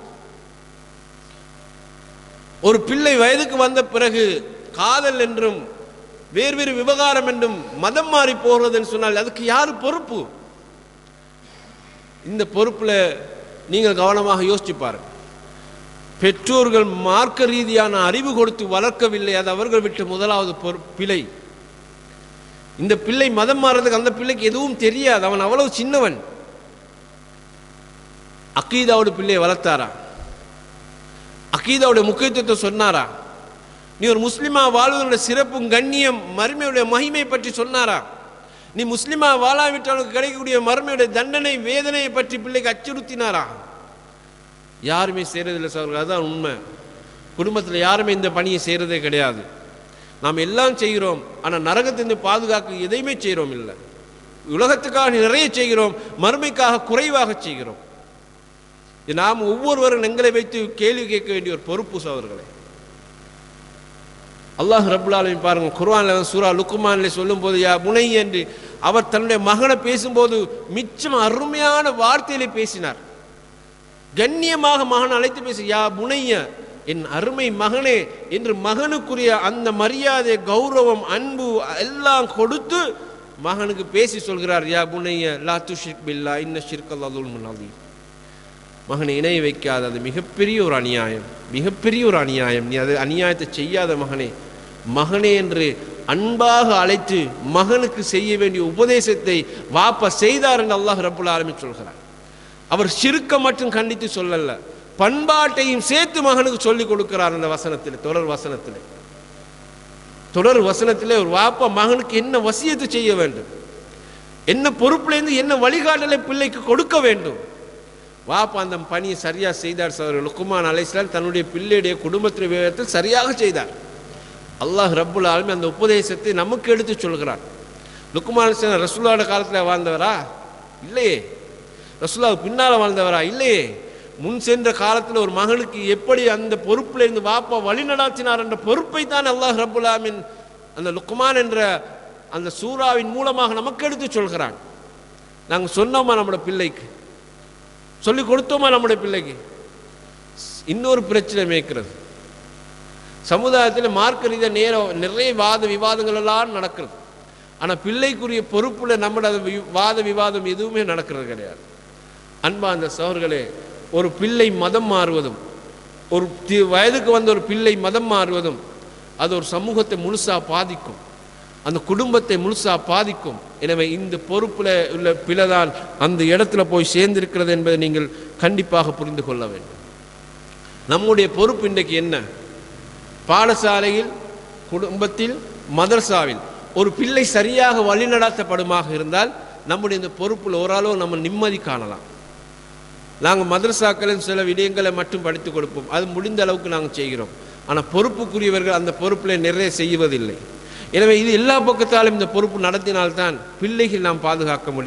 ஒரு பிள்ளை வயதுக்கு வந்த பிறகு காதல் என்றும் வேறு வேறு விவகாரம் என்றும் மதம் மாறி போகிறதுன்னு சொன்னால் அதுக்கு யார் பொறுப்பு இந்த பொறுப்புல நீங்கள் கவனமாக யோசிச்சு பாருங்க பெற்றோர்கள் மார்க்க ரீதியான அறிவு கொடுத்து வளர்க்கவில்லை அது அவர்கள் விட்டு முதலாவது பொறு பிழை இந்த பிள்ளை மதம் மாறுறதுக்கு அந்த பிள்ளைக்கு எதுவும் தெரியாது அவன் அவ்வளவு சின்னவன் அக்கீதாவோட பிள்ளையை வளர்த்தாரா அக்கீதாவுடைய முக்கியத்துவத்தை சொன்னாரா நீ ஒரு முஸ்லிமா வாழ்வதோட சிறப்பும் கண்ணியம் மறுமையுடைய மகிமை பற்றி சொன்னாரா நீ முஸ்லிமா வாழாவிட்டாலுக்கு கிடைக்கக்கூடிய மறுமையுடைய தண்டனை வேதனையை பற்றி பிள்ளைக்கு அச்சுறுத்தினாரா யாருமே செய்கிறதில்லை சார் அதுதான் உண்மை குடும்பத்தில் யாருமே இந்த பணியை செய்கிறதே கிடையாது நாம் எல்லாம் செய்கிறோம் ஆனால் நரகத்திலிருந்து பாதுகாக்க எதையுமே செய்கிறோம் இல்லை உலகத்துக்காக நிறைய செய்கிறோம் மறுமைக்காக குறைவாக செய்கிறோம் இது நாம் ஒவ்வொருவரும் எங்களை வைத்து கேள்வி கேட்க வேண்டிய ஒரு பொறுப்பு சவர்களே அல்லாஹ் ரப்புல் ஆலமீன் பாருங்க குர்ஆன்ல சூரா லுக்குமான்ல சொல்லும்போது யா புனை என்று அவர் தன்னுடைய மகனை பேசும்போது மிச்சம் அருமையான வார்த்தையிலே பேசினார் கண்ணியமாக மகன் அழைத்து பேசி யா புனைய என் அருமை மகனே என்று மகனுக்குரிய அந்த மரியாதை கௌரவம் அன்பு எல்லாம் கொடுத்து மகனுக்கு பேசி சொல்கிறார் யா புனைய லா துஷிக் பில்லா இன்ன ஷிர்கல்லாதுல் முன்னாதி மகனை இணைய வைக்காத அது மிகப்பெரிய ஒரு அநியாயம் மிகப்பெரிய ஒரு அநியாயம் நீ அது அநியாயத்தை செய்யாத மகனே மகனே என்று அன்பாக அழைத்து மகனுக்கு செய்ய வேண்டிய உபதேசத்தை வாப்பா செய்தார் என்று அல்லாஹ் ரப்புல் ஆலமீன் சொல்கிறார் அவர் சிறுக்க மட்டும் கண்டித்து சொல்லல பண்பாட்டையும் சேர்த்து மகனுக்கு சொல்லிக் கொடுக்கிறார் அந்த வசனத்தில் தொடர் வசனத்தில் தொடர் வசனத்திலே ஒரு வாப்பா மகனுக்கு என்ன வசியத்தை செய்ய வேண்டும் என்ன பொறுப்புலேருந்து என்ன வழிகாட்டலை பிள்ளைக்கு கொடுக்க வேண்டும் வாப்பா அந்த பணியை சரியாக செய்தார் சார் லுக்குமான் அலைஸ்லாம் தன்னுடைய பிள்ளையுடைய குடும்பத்தின் விவரத்தில் சரியாக செய்தார் அல்லாஹ் ரப்புல் ஆலமீன் அந்த உபதேசத்தை நமக்கு எடுத்து சொல்கிறார் லுக்குமான் அலைஸ்லாம் ரசூலோட காலத்தில் வாழ்ந்தவரா இல்லையே ரசூலாவுக்கு பின்னால் வாழ்ந்தவரா இல்லையே முன் சென்ற காலத்தில் ஒரு மகனுக்கு எப்படி அந்த பொறுப்பில் இருந்து வாப்பா வழி நடாத்தினார் என்ற பொறுப்பை தான் அல்லாஹ் ரப்புல் ஆலமீன் அந்த லுக்குமான் என்ற அந்த சூறாவின் மூலமாக நமக்கு எடுத்து சொல்கிறான் நாங்கள் சொன்னோமா நம்மளோட பிள்ளைக்கு சொல்லி கொடுத்தோமா நம்முடைய பிள்ளைக்கு இன்னொரு பிரச்சனை மேய்க்கிறது சமுதாயத்தில் மார்க்க ரீதியாக நேரம் நிறைய வாத விவாதங்கள் எல்லாம் நடக்கிறது ஆனால் பிள்ளைக்குரிய பொறுப்பில் நம்மளோட வி- வாத விவாதம் எதுவுமே நடக்கிறது கிடையாது அன்பா அந்த சோர்களே ஒரு பிள்ளை மதம் மாறுவதும் ஒரு தி- வயதுக்கு வந்த ஒரு பிள்ளை மதம் மாறுவதும் அது ஒரு சமூகத்தை முழுசாக பாதிக்கும் அந்த குடும்பத்தை முழுசாக பாதிக்கும் எனவே இந்த பொறுப்பில் உள்ள பிழைதான் அந்த இடத்துல போய் சேர்ந்திருக்கிறது என்பதை நீங்கள் கண்டிப்பாக புரிந்து கொள்ள வேண்டும் நம்முடைய பொறுப்பு இன்றைக்கு என்ன பாடசாலையில் குடும்பத்தில் மதரசாவில் ஒரு பிள்ளை சரியாக வழிநடத்தப்படுமாக இருந்தால் நம்முடைய இந்த பொறுப்பில் ஓரளவு நம்ம நிம்மதி காணலாம் நாங்கள் மதரசாக்களின் சில விடயங்களை மட்டும் படித்து கொடுப்போம் அது முடிந்த அளவுக்கு நாங்கள் செய்கிறோம் ஆனால் பொறுப்புக்குரியவர்கள் அந்த பொறுப்பில் நிறைய செய்வதில்லை எனவே இது எல்லா பக்கத்தாலும் இந்த பொறுப்பு நடத்தினால்தான் பிள்ளைகள் நாம் பாதுகாக்க முடியும்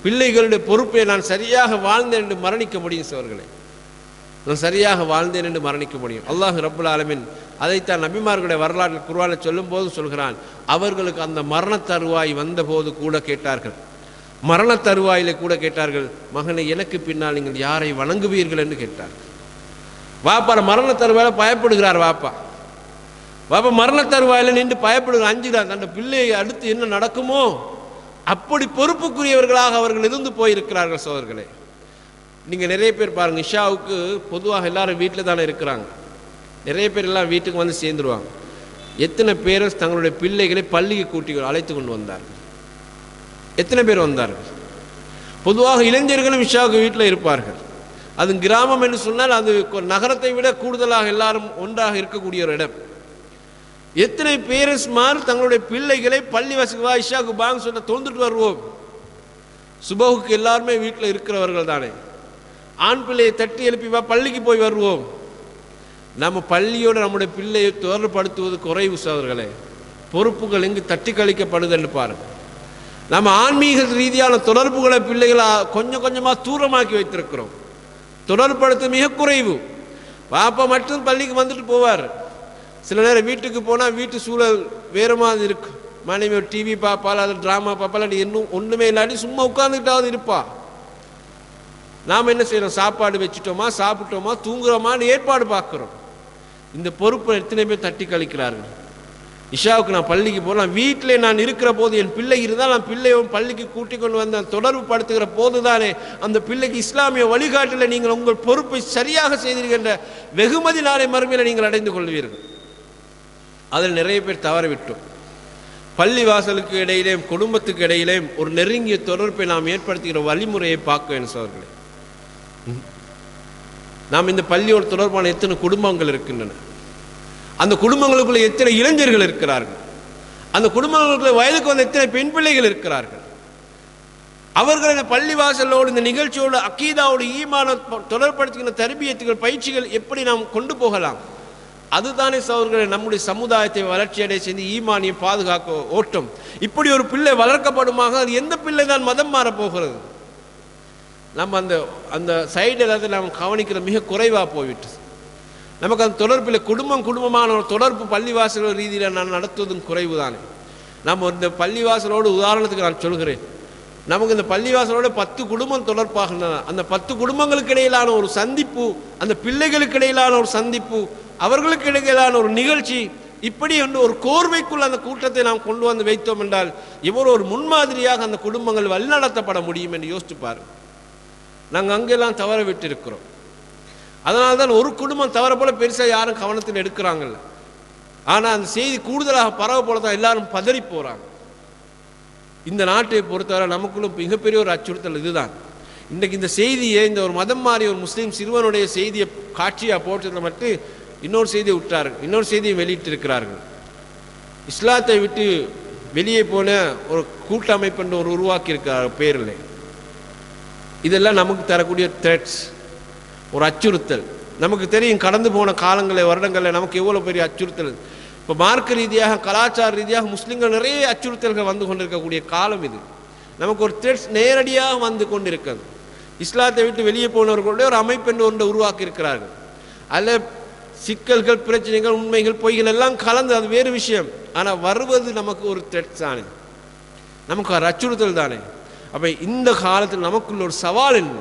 பிள்ளைகளுடைய பொறுப்பை நான் சரியாக வாழ்ந்தேன் என்று மரணிக்க முடியும் சோர்களே நான் சரியாக வாழ்ந்தேன் என்று மரணிக்க முடியும் அல்லாஹ் ரப்புல் ஆலமின் அதைத்தான் நபிமார்களுடைய வரலாற்று குர்ஆனை சொல்லும்போது சொல்கிறான் அவர்களுக்கு அந்த மரண தருவாய் வந்தபோது கூட கேட்டார்கள் மரண தருவாயிலே கூட கேட்டார்கள் மகனை எனக்கு பின்னால் நீங்கள் யாரை வணங்குவீர்கள் என்று கேட்டார்கள் வாப்பா மரண தருவாயில பயப்படுகிறார் வாப்பா வாப்பா மரண தருவாயில நின்று பயப்படுகிறார் அஞ்சுகிறார் தன் பிள்ளையை அடுத்து என்ன நடக்குமோ அப்படி பொறுப்புக்குரியவர்களாக அவர்கள் இருந்து போயிருக்கிறார்கள் சோதர்களே நீங்கள் நிறைய பேர் பாருங்க இஷாவுக்கு பொதுவாக எல்லாரும் வீட்டில் தானே இருக்கிறாங்க நிறைய பேர் எல்லாம் வீட்டுக்கு வந்து சேர்ந்துருவாங்க எத்தனை பேர் தங்களுடைய பிள்ளைகளை பள்ளிக்கு கூட்டி அழைத்து கொண்டு வந்தார்கள் எத்தனை பேர் வந்தார்கள் பொதுவாக இளைஞர்களும் இஷாவுக்கு வீட்டில் இருப்பார்கள் அது கிராமம் என்று சொன்னால் அது கொ- நகரத்தை விட கூடுதலாக எல்லாரும் ஒன்றாக இருக்கக்கூடிய ஒரு இடம் எத்தனை பேரண்ட்ஸ்மார் தங்களுடைய பிள்ளைகளை பள்ளி வசதி வா இஷாவுக்கு பாங்க சொன்ன தொழுந்துட்டு வருவோம் சுபகுக்கு எல்லாருமே வீட்டில் இருக்கிறவர்கள் தானே ஆண் பிள்ளையை தட்டி எழுப்பி வா பள்ளிக்கு போய் வருவோம் நம்ம பள்ளியோட நம்முடைய பிள்ளையை தொடர்படுத்துவது குறைவு சோதர்களே பொறுப்புகள் எங்கு தட்டி கழிக்கப்படுதுன்னு பாருங்க நம்ம ஆன்மீக ரீதியான தொடர்புகளை பிள்ளைகளை கொஞ்சம் கொஞ்சமாக தூரமாக்கி வைத்திருக்கிறோம் தொடர்படுத்த மிக குறைவு பாப்பா மட்டும் பள்ளிக்கு வந்துட்டு போவார் சில நேரம் வீட்டுக்கு போனால் வீட்டு சூழல் வேறு மாதிரி இருக்கு மனைவி ஒரு டிவி பார்ப்பாள் அது ட்ராமா பார்ப்பாள் அது இன்னும் ஒன்றுமே இல்லாட்டி சும்மா உட்காந்துக்கிட்டாவது இருப்பா நாம் என்ன செய்யறோம் சாப்பாடு வச்சுட்டோமா சாப்பிட்டோமா தூங்குறோமான்னு ஏற்பாடு பார்க்குறோம் இந்த பொறுப்பை எத்தனை பேர் தட்டி கழிக்கிறார்கள் இஷாவுக்கு நான் பள்ளிக்கு போகலாம் வீட்டிலே நான் இருக்கிற போது என் பிள்ளை இருந்தால் நான் பிள்ளையும் பள்ளிக்கு கூட்டி கொண்டு வந்து நான் தொடர்பு படுத்துகிற போது தானே அந்த பிள்ளைக்கு இஸ்லாமிய வழிகாட்டில் நீங்கள் உங்கள் பொறுப்பை சரியாக செய்திருக்கின்ற வெகுமதி நாளை மறுமையில் நீங்கள் அடைந்து கொள்வீர்கள் அதில் நிறைய பேர் தவற விட்டோம் பள்ளி வாசலுக்கு இடையிலேயும் குடும்பத்துக்கு இடையிலேயும் ஒரு நெருங்கிய தொடர்பை நாம் ஏற்படுத்துகிற வழிமுறையை பார்க்க வேண்டும் சோர்களே நாம் இந்த பள்ளியோடு தொடர்பான எத்தனை குடும்பங்கள் இருக்கின்றன அந்த குடும்பங்களுக்குள்ள எத்தனை இளைஞர்கள் இருக்கிறார்கள் அந்த குடும்பங்களுக்குள்ள வயதுக்கு வந்த எத்தனை பெண் பிள்ளைகள் இருக்கிறார்கள் அவர்கள் இந்த பள்ளி வாசலோடு இந்த நிகழ்ச்சியோடு அக்கீதாவோடு ஈமான தொடர்படுத்துகிற தர்பியத்துகள் பயிற்சிகள் எப்படி நாம் கொண்டு போகலாம் அதுதானே சவர்களை நம்முடைய சமுதாயத்தை வளர்ச்சியடைய செய்து ஈமானியை பாதுகாக்க ஓட்டம் இப்படி ஒரு பிள்ளை வளர்க்கப்படுமாக அது எந்த பிள்ளை தான் மதம் மாறப் போகிறது நம்ம அந்த அந்த சைடு எல்லாத்தையும் நாம் கவனிக்கிற மிக குறைவாக போய்விட்டது நமக்கு அந்த தொடர்பில் குடும்பம் குடும்பமான ஒரு தொடர்பு பள்ளிவாசல் ரீதியில் நான் நடத்துவதும் குறைவு தானே நம்ம இந்த பள்ளிவாசலோடு உதாரணத்துக்கு நான் சொல்கிறேன் நமக்கு இந்த பள்ளிவாசலோட பத்து குடும்பம் தொடர்பாகின்றன அந்த பத்து குடும்பங்களுக்கு இடையிலான ஒரு சந்திப்பு அந்த பிள்ளைகளுக்கு இடையிலான ஒரு சந்திப்பு அவர்களுக்கு இடையிலான ஒரு நிகழ்ச்சி இப்படி என்று ஒரு கோர்வைக்குள் அந்த கூட்டத்தை நாம் கொண்டு வந்து வைத்தோம் என்றால் இவர் ஒரு முன்மாதிரியாக அந்த குடும்பங்கள் வழிநடத்தப்பட முடியும் என்று யோசிச்சு பாருங்க நாங்கள் அங்கெல்லாம் தவற விட்டு இருக்கிறோம் அதனால தான் ஒரு குடும்பம் தவற போல பெருசாக யாரும் கவனத்தில் எடுக்கிறாங்கல்ல ஆனால் அந்த செய்தி கூடுதலாக பரவ போல தான் எல்லாரும் பதறி போகிறாங்க இந்த நாட்டை பொறுத்தவரை நமக்குள்ள மிகப்பெரிய ஒரு அச்சுறுத்தல் இதுதான் இன்றைக்கு இந்த செய்தியை இந்த ஒரு மதம் மாறி ஒரு முஸ்லீம் சிறுவனுடைய செய்தியை காட்சியாக போட்டதில் மட்டும் இன்னொரு செய்தியை விட்டார்கள் இன்னொரு செய்தியை வெளியிட்டிருக்கிறார்கள் இஸ்லாத்தை விட்டு வெளியே போன ஒரு கூட்டமைப்பு ஒரு உருவாக்கி இருக்கிறார் பேரில் இதெல்லாம் நமக்கு தரக்கூடிய த்ரெட்ஸ் ஒரு அச்சுறுத்தல் நமக்கு தெரியும் கடந்து போன காலங்களில் வருடங்களில் நமக்கு எவ்வளோ பெரிய அச்சுறுத்தல் இப்போ மார்க்க ரீதியாக கலாச்சார ரீதியாக முஸ்லீம்கள் நிறைய அச்சுறுத்தல்கள் வந்து கொண்டிருக்கக்கூடிய காலம் இது நமக்கு ஒரு த்ரெட்ஸ் நேரடியாக வந்து கொண்டிருக்கிறது இஸ்லாத்தை விட்டு வெளியே போனவர்களுடைய ஒரு அமைப்பு என்று ஒன்றை உருவாக்கி இருக்கிறார்கள் அதில் சிக்கல்கள் பிரச்சனைகள் உண்மைகள் பொய்கள் எல்லாம் கலந்து அது வேறு விஷயம் ஆனால் வருவது நமக்கு ஒரு த்ரெட்ஸ் தானே நமக்கு ஒரு அச்சுறுத்தல் தானே அப்போ இந்த காலத்தில் நமக்குள்ள ஒரு சவால் என்ன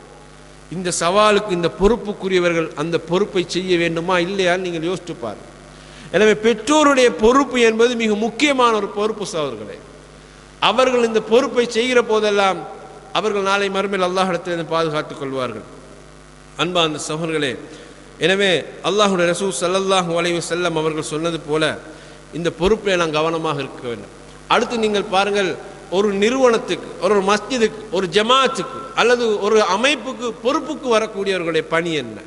இந்த சவாலுக்கு இந்த பொறுப்புக்குரியவர்கள் அந்த பொறுப்பை செய்ய வேண்டுமா இல்லையான்னு நீங்கள் யோசித்து பாருங்க எனவே பெற்றோருடைய பொறுப்பு என்பது மிக முக்கியமான ஒரு பொறுப்பு சவர்களே அவர்கள் இந்த பொறுப்பை செய்கிற போதெல்லாம் அவர்கள் நாளை மறுமையில் அல்லாஹிடத்திலிருந்து பாதுகாத்துக் கொள்வார்கள் அன்பா அந்த சகோதரர்களே எனவே அல்லாஹுடைய ரசூ சல்லல்லாஹு அலைஹி செல்லம் அவர்கள் சொன்னது போல இந்த பொறுப்பில் நாம் கவனமாக இருக்க வேண்டும் அடுத்து நீங்கள் பாருங்கள் ஒரு நிறுவனத்துக்கு ஒரு மஸ்ஜிதுக்கு ஒரு ஜமாத்துக்கு அல்லது ஒரு அமைப்புக்கு பொறுப்புக்கு வரக்கூடியவர்களுடைய பணி என்ன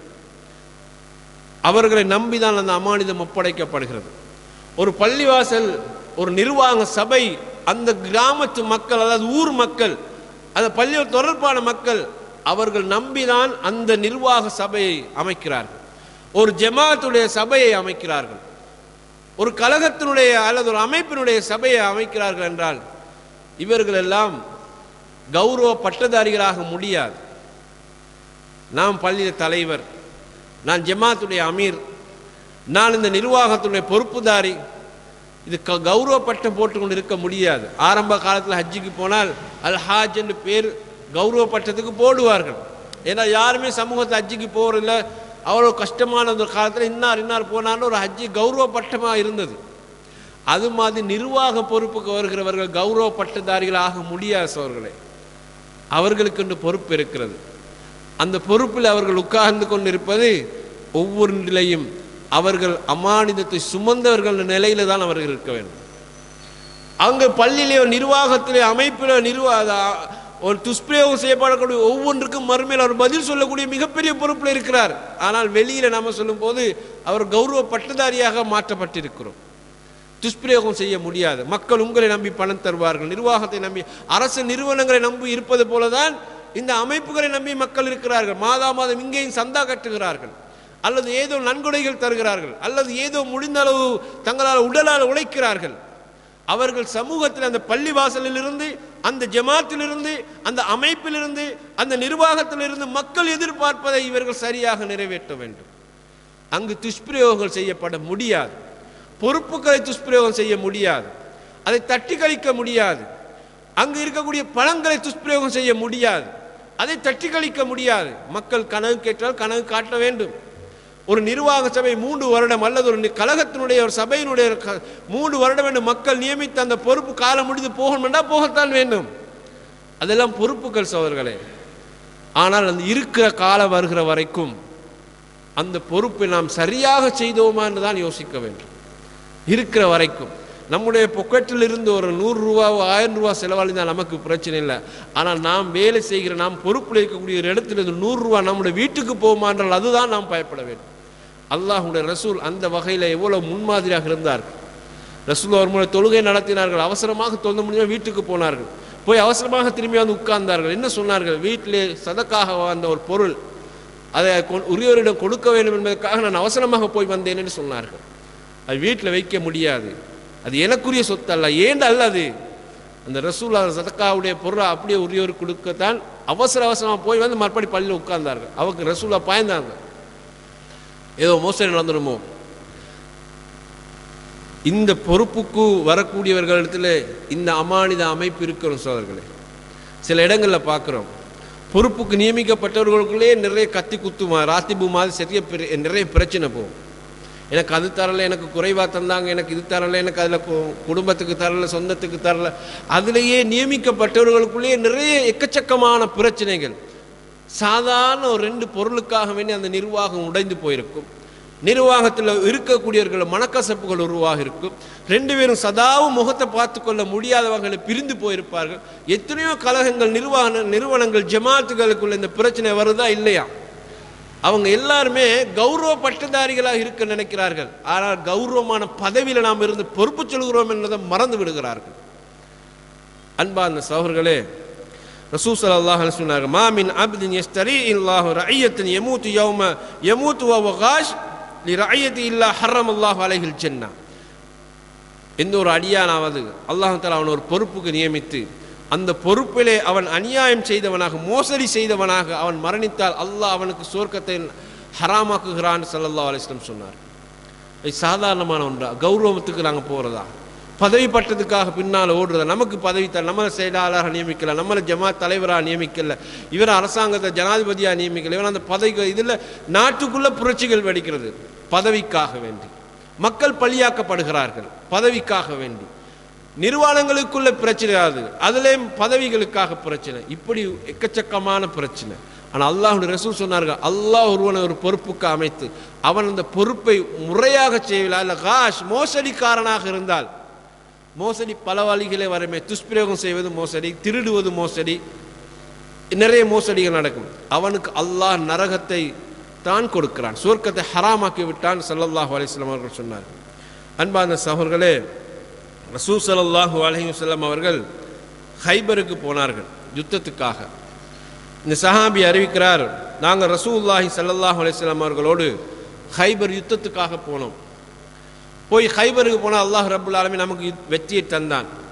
அவர்களை நம்பிதான் அந்த அமானிதம் ஒப்படைக்கப்படுகிறது ஒரு பள்ளிவாசல் ஒரு நிர்வாக சபை அந்த கிராமத்து மக்கள் அதாவது ஊர் மக்கள் அந்த பள்ளியோட தொடர்பான மக்கள் அவர்கள் நம்பிதான் அந்த நிர்வாக சபையை அமைக்கிறார்கள் ஒரு ஜமாத்துடைய சபையை அமைக்கிறார்கள் ஒரு கழகத்தினுடைய அல்லது ஒரு அமைப்பினுடைய சபையை அமைக்கிறார்கள் என்றால் இவர்கள் எல்லாம் கௌரவ பட்டதாரிகளாக முடியாது நான் பள்ளியில் தலைவர் நான் ஜமாத்துடைய அமீர் நான் இந்த நிர்வாகத்துடைய பொறுப்புதாரி இது க கௌரவ பட்டம் போட்டுக்கொண்டு இருக்க முடியாது ஆரம்ப காலத்தில் ஹஜ்ஜுக்கு போனால் அல் ஹாஜ் என்று பேர் கௌரவ பட்டத்துக்கு போடுவார்கள் ஏன்னா யாருமே சமூகத்தை ஹஜ்ஜுக்கு போகிறதில்ல அவ்வளோ கஷ்டமான ஒரு காலத்தில் இன்னார் இன்னார் போனாலும் ஒரு ஹஜ்ஜி கௌரவ பட்டமாக இருந்தது அது மாதிரி நிர்வாக பொறுப்புக்கு வருகிறவர்கள் கௌரவ பட்டதாரிகள் ஆக முடியாது சோர்களே அவர்களுக்கு என்று பொறுப்பு இருக்கிறது அந்த பொறுப்பில் அவர்கள் உட்கார்ந்து கொண்டிருப்பது ஒவ்வொரு நிலையும் அவர்கள் அமானிதத்தை சுமந்தவர்கள் நிலையில தான் அவர்கள் இருக்க வேண்டும் அங்கு பள்ளியிலே நிர்வாகத்திலே அமைப்பிலே நிர்வாக ஒரு துஷ்பிரயோகம் செய்யப்படக்கூடிய ஒவ்வொன்றுக்கும் மறுமையில் அவர் பதில் சொல்லக்கூடிய மிகப்பெரிய பொறுப்பில் இருக்கிறார் ஆனால் வெளியில நாம சொல்லும்போது அவர் கௌரவ பட்டதாரியாக மாற்றப்பட்டிருக்கிறோம் துஷ்பிரயோகம் செய்ய முடியாது மக்கள் உங்களை நம்பி பணம் தருவார்கள் நிர்வாகத்தை நம்பி அரசு நிறுவனங்களை நம்பி இருப்பது போலதான் இந்த அமைப்புகளை நம்பி மக்கள் இருக்கிறார்கள் மாதா மாதம் இங்கேயும் சந்தா கட்டுகிறார்கள் அல்லது ஏதோ நன்கொடைகள் தருகிறார்கள் அல்லது ஏதோ முடிந்த அளவு தங்களால் உடலால் உழைக்கிறார்கள் அவர்கள் சமூகத்தில் அந்த பள்ளி வாசலிலிருந்து அந்த ஜமாத்திலிருந்து அந்த அமைப்பிலிருந்து அந்த நிர்வாகத்திலிருந்து மக்கள் எதிர்பார்ப்பதை இவர்கள் சரியாக நிறைவேற்ற வேண்டும் அங்கு துஷ்பிரயோகங்கள் செய்யப்பட முடியாது பொறுப்புகளை துஷ்பிரயோகம் செய்ய முடியாது அதை தட்டி கழிக்க முடியாது அங்கு இருக்கக்கூடிய பழங்களை துஷ்பிரயோகம் செய்ய முடியாது அதை தட்டி கழிக்க முடியாது மக்கள் கனவு கேட்டால் கனவு காட்ட வேண்டும் ஒரு நிர்வாக சபை மூன்று வருடம் அல்லது ஒரு நி- கழகத்தினுடைய ஒரு சபையினுடைய ஒரு க- மூன்று வருடம் என்று மக்கள் நியமித்த அந்த பொறுப்பு காலம் முடிந்து போகணும் என்றால் போகத்தான் வேண்டும் அதெல்லாம் பொறுப்புகள் சோதர்களே ஆனால் அந்த இருக்கிற காலம் வருகிற வரைக்கும் அந்த பொறுப்பை நாம் சரியாக செய்தோமா என்று தான் யோசிக்க வேண்டும் இருக்கிற வரைக்கும் நம்முடைய பொக்கெட்டில் இருந்து ஒரு நூறு ரூபாவோ ஆயிரம் ரூபா செலவழிந்தால் நமக்கு பிரச்சனை இல்லை ஆனால் நாம் வேலை செய்கிற நாம் பொறுப்பில் இருக்கக்கூடிய ஒரு இடத்திலிருந்து நூறு ரூபா நம்முடைய வீட்டுக்கு போகுமா என்றால் அதுதான் நாம் பயப்பட வேண்டும் அல்லாஹுடைய ரசூல் அந்த வகையில் எவ்வளவு முன்மாதிரியாக இருந்தார்கள் ரசூல் ஒரு முறை தொழுகை நடத்தினார்கள் அவசரமாக தொழுத முடியாமல் வீட்டுக்கு போனார்கள் போய் அவசரமாக திரும்பி வந்து உட்கார்ந்தார்கள் என்ன சொன்னார்கள் வீட்டிலே சதக்காக வந்த ஒரு பொருள் அதை கொ- உரியவரிடம் கொடுக்க வேண்டும் என்பதற்காக நான் அவசரமாக போய் வந்தேன் என்று சொன்னார்கள் அது வீட்டில் வைக்க முடியாது அது எனக்குரிய சொத்து அல்ல ஏன் அல்ல அது அந்த ரசூல் சதக்காவுடைய பொருளை அப்படியே உரியவர் கொடுக்கத்தான் அவசர அவசரமாக போய் வந்து மறுபடி பள்ளியில் உட்கார்ந்தார்கள் அவருக்கு ரசூலா பாய்ந்தாங்க ஏதோ மோசடி நடந்துடுமோ இந்த பொறுப்புக்கு வரக்கூடியவர்களிடத்தில் இந்த அமானித அமைப்பு இருக்கிறோம் சோதர்களே சில இடங்களில் பார்க்குறோம் பொறுப்புக்கு நியமிக்கப்பட்டவர்களுக்குள்ளே நிறைய கத்தி குத்துமா ராத்திபு மாதிரி சரிய பெரிய- நிறைய பிரச்சனை போகும் எனக்கு அது தரல எனக்கு குறைவாக தந்தாங்க எனக்கு இது தரல எனக்கு அதில் குடும்பத்துக்கு தரல சொந்தத்துக்கு தரல அதிலேயே நியமிக்கப்பட்டவர்களுக்குள்ளேயே நிறைய எக்கச்சக்கமான பிரச்சனைகள் சாதாரண ஒரு ரெண்டு பொருளுக்காக வேண்டி அந்த நிர்வாகம் உடைந்து போயிருக்கும் நிர்வாகத்தில் இருக்கக்கூடியவர்கள் மனக்கசப்புகள் உருவாக இருக்கும் ரெண்டு பேரும் சதாவும் முகத்தை பார்த்து கொள்ள முடியாதவர்களை பிரிந்து போயிருப்பார்கள் எத்தனையோ கழகங்கள் நிர்வாக நிறுவனங்கள் ஜமாத்துகளுக்குள்ள இந்த பிரச்சனை வருதா இல்லையா அவங்க எல்லாருமே கௌரவ பட்டதாரிகளாக இருக்க நினைக்கிறார்கள் ஆனால் கௌரவமான பதவியில் நாம் இருந்து பொறுப்பு சொல்கிறோம் என்பதை மறந்து விடுகிறார்கள் அன்பா அந்த சகோதரர்களே ரசூ ஸல்லல்லாஹு அலைஹி சொன்னார்கள் மா மின் அப்தின் யஸ்தரி இல்லாஹு ரஅய்யத்தின் யமூத்து யௌம யமூத்து வ வகாஷ் லி ரஅய்யத்தி இல்லா ஹர்ரம் அல்லாஹு அலைஹில் ஜன்னா எந்த ஒரு அடியானாவது அல்லாஹ் தஆலா அவன் ஒரு பொறுப்புக்கு நியமித்து அந்த பொறுப்பிலே அவன் அநியாயம் செய்தவனாக மோசடி செய்தவனாக அவன் மரணித்தால் அல்லாஹ் அவனுக்கு சொர்க்கத்தை ஹராமாக்குகிறான் ஸல்லல்லாஹு அலைஹி வஸல்லம் சொன்னார் இது சாதாரணமான ஒன்றா கௌரவத்துக்கு நாங்கள் போகிறதா பதவி பட்டத்துக்காக பின்னால் ஓடுறதா நமக்கு பதவி த நம்மளை செயலாளராக நியமிக்கல நம்மளை ஜமாத் தலைவராக நியமிக்கல இவர் அரசாங்கத்தை ஜனாதிபதியாக நியமிக்கல இவர் அந்த பதவி இதில் நாட்டுக்குள்ள புரட்சிகள் வெடிக்கிறது பதவிக்காக வேண்டி மக்கள் பலியாக்கப்படுகிறார்கள் பதவிக்காக வேண்டி நிர்வாணங்களுக்குள்ள பிரச்சனை அது அதுலேயும் பதவிகளுக்காக பிரச்சனை இப்படி எக்கச்சக்கமான பிரச்சனை ஆனால் அல்லாஹுடைய ரசூல் சொன்னார்கள் அல்லாஹ் ஒருவனை ஒரு பொறுப்புக்கு அமைத்து அவன் அந்த பொறுப்பை முறையாக செய்யவில்லை அல்ல காஷ் மோசடிக்காரனாக இருந்தால் மோசடி பல வழிகளே வருமே துஷ்பிரயோகம் செய்வது மோசடி திருடுவது மோசடி நிறைய மோசடிகள் நடக்கும் அவனுக்கு அல்லாஹ் நரகத்தை தான் கொடுக்கிறான் சுவர்க்கத்தை ஹராமாக்கி விட்டான் ஸல்லல்லாஹு அலைஹி வஸல்லம் அவர்கள் சொன்னார் அன்பார்ந்த சகோதரர்களே ரசூ ஸல்லல்லாஹு அலைஹி வஸல்லம் அவர்கள் ஹைபருக்கு போனார்கள் யுத்தத்துக்காக இந்த சஹாபி அறிவிக்கிறார் நாங்கள் ரசூலுல்லாஹி ஸல்லல்லாஹு அலைஹி வஸல்லம் அவர்களோடு ஹைபர் யுத்தத்துக்காக போனோம் போய் ஹைபருக்கு போனால் அல்லாஹ் ரப்புல் ஆலமீன் நமக்கு யுத்- வெற்றியை தந்தான்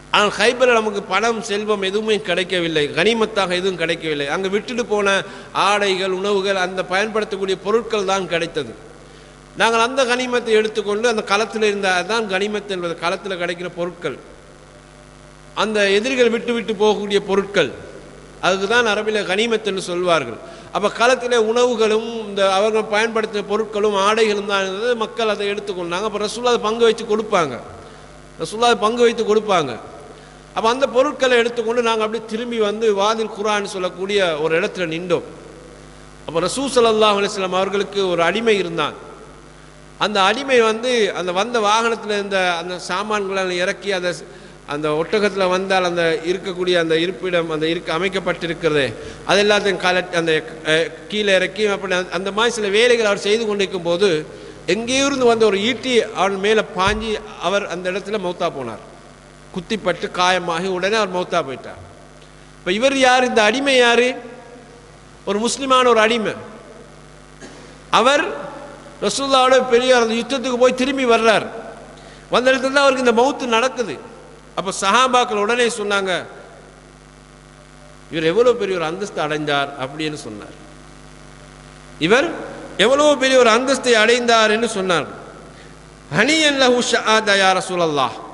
ஆனால் ஹைபரில் நமக்கு பணம் செல்வம் எதுவுமே கிடைக்கவில்லை கனிமத்தாக எதுவும் கிடைக்கவில்லை அங்கே விட்டுட்டு போன ஆடைகள் உணவுகள் அந்த பயன்படுத்தக்கூடிய பொருட்கள் தான் கிடைத்தது நாங்கள் அந்த கனிமத்தை எடுத்துக்கொண்டு அந்த களத்தில் இருந்த அதுதான் கனிமத் என்பது களத்தில் கிடைக்கிற பொருட்கள் அந்த எதிரிகள் விட்டு விட்டு போகக்கூடிய பொருட்கள் அதுக்கு தான் அரபில் கனிமத் என்று சொல்வார்கள் அப்போ களத்தில் உணவுகளும் இந்த அவர்கள் பயன்படுத்தின பொருட்களும் ஆடைகளும் தான் இருந்தது மக்கள் அதை எடுத்துக்கொண்டாங்க அப்போ ரசூல்லா அதை பங்கு வைத்து கொடுப்பாங்க ரசூல்லா அதை பங்கு வைத்து கொடுப்பாங்க அப்போ அந்த பொருட்களை எடுத்துக்கொண்டு நாங்கள் அப்படியே திரும்பி வந்து வாதில் குரான் சொல்லக்கூடிய ஒரு இடத்துல நின்றோம் அப்போ ரசூ சல்லாஹ் அலிஸ்லாம் அவர்களுக்கு ஒரு அடிமை இருந்தான் அந்த அடிமை வந்து அந்த வந்த வாகனத்தில் இருந்த அந்த சாமான்களை இறக்கி அந்த அந்த ஒட்டகத்தில் வந்தால் அந்த இருக்கக்கூடிய அந்த இருப்பிடம் அந்த இருக்க அமைக்கப்பட்டிருக்கிறது அது எல்லாத்தையும் கல அந்த அஹ், கீழே இறக்கி அப்படி அந்த- அந்த மாதிரி சில வேலைகள் அவர் செய்து கொண்டிருக்கும் போது எங்கேயிருந்து வந்த ஒரு ஈட்டி அவன் மேலே பாஞ்சி அவர் அந்த இடத்துல மௌத்தா போனார் குத்திப்பட்டு காயமாகி உடனே அவர் மௌத்தா போயிட்டார் இப்போ இவர் யார் இந்த அடிமை யார் ஒரு முஸ்லிமான ஒரு அடிமை அவர் ரசூல்லாவோட பெரிய அந்த யுத்தத்துக்கு போய் திரும்பி வர்றார் வந்த இடத்துல தான் அவருக்கு இந்த மௌத்து நடக்குது அப்போ சஹாபாக்கள் உடனே சொன்னாங்க இவர் எவ்வளோ பெரிய ஒரு அந்தஸ்து அடைந்தார் அப்படின்னு சொன்னார் இவர் எவ்வளோ பெரிய ஒரு அந்தஸ்தை அடைந்தார் என்று சொன்னார் ஹனியன் லஹு ஷஹாதா யா ரசூலல்லாஹ்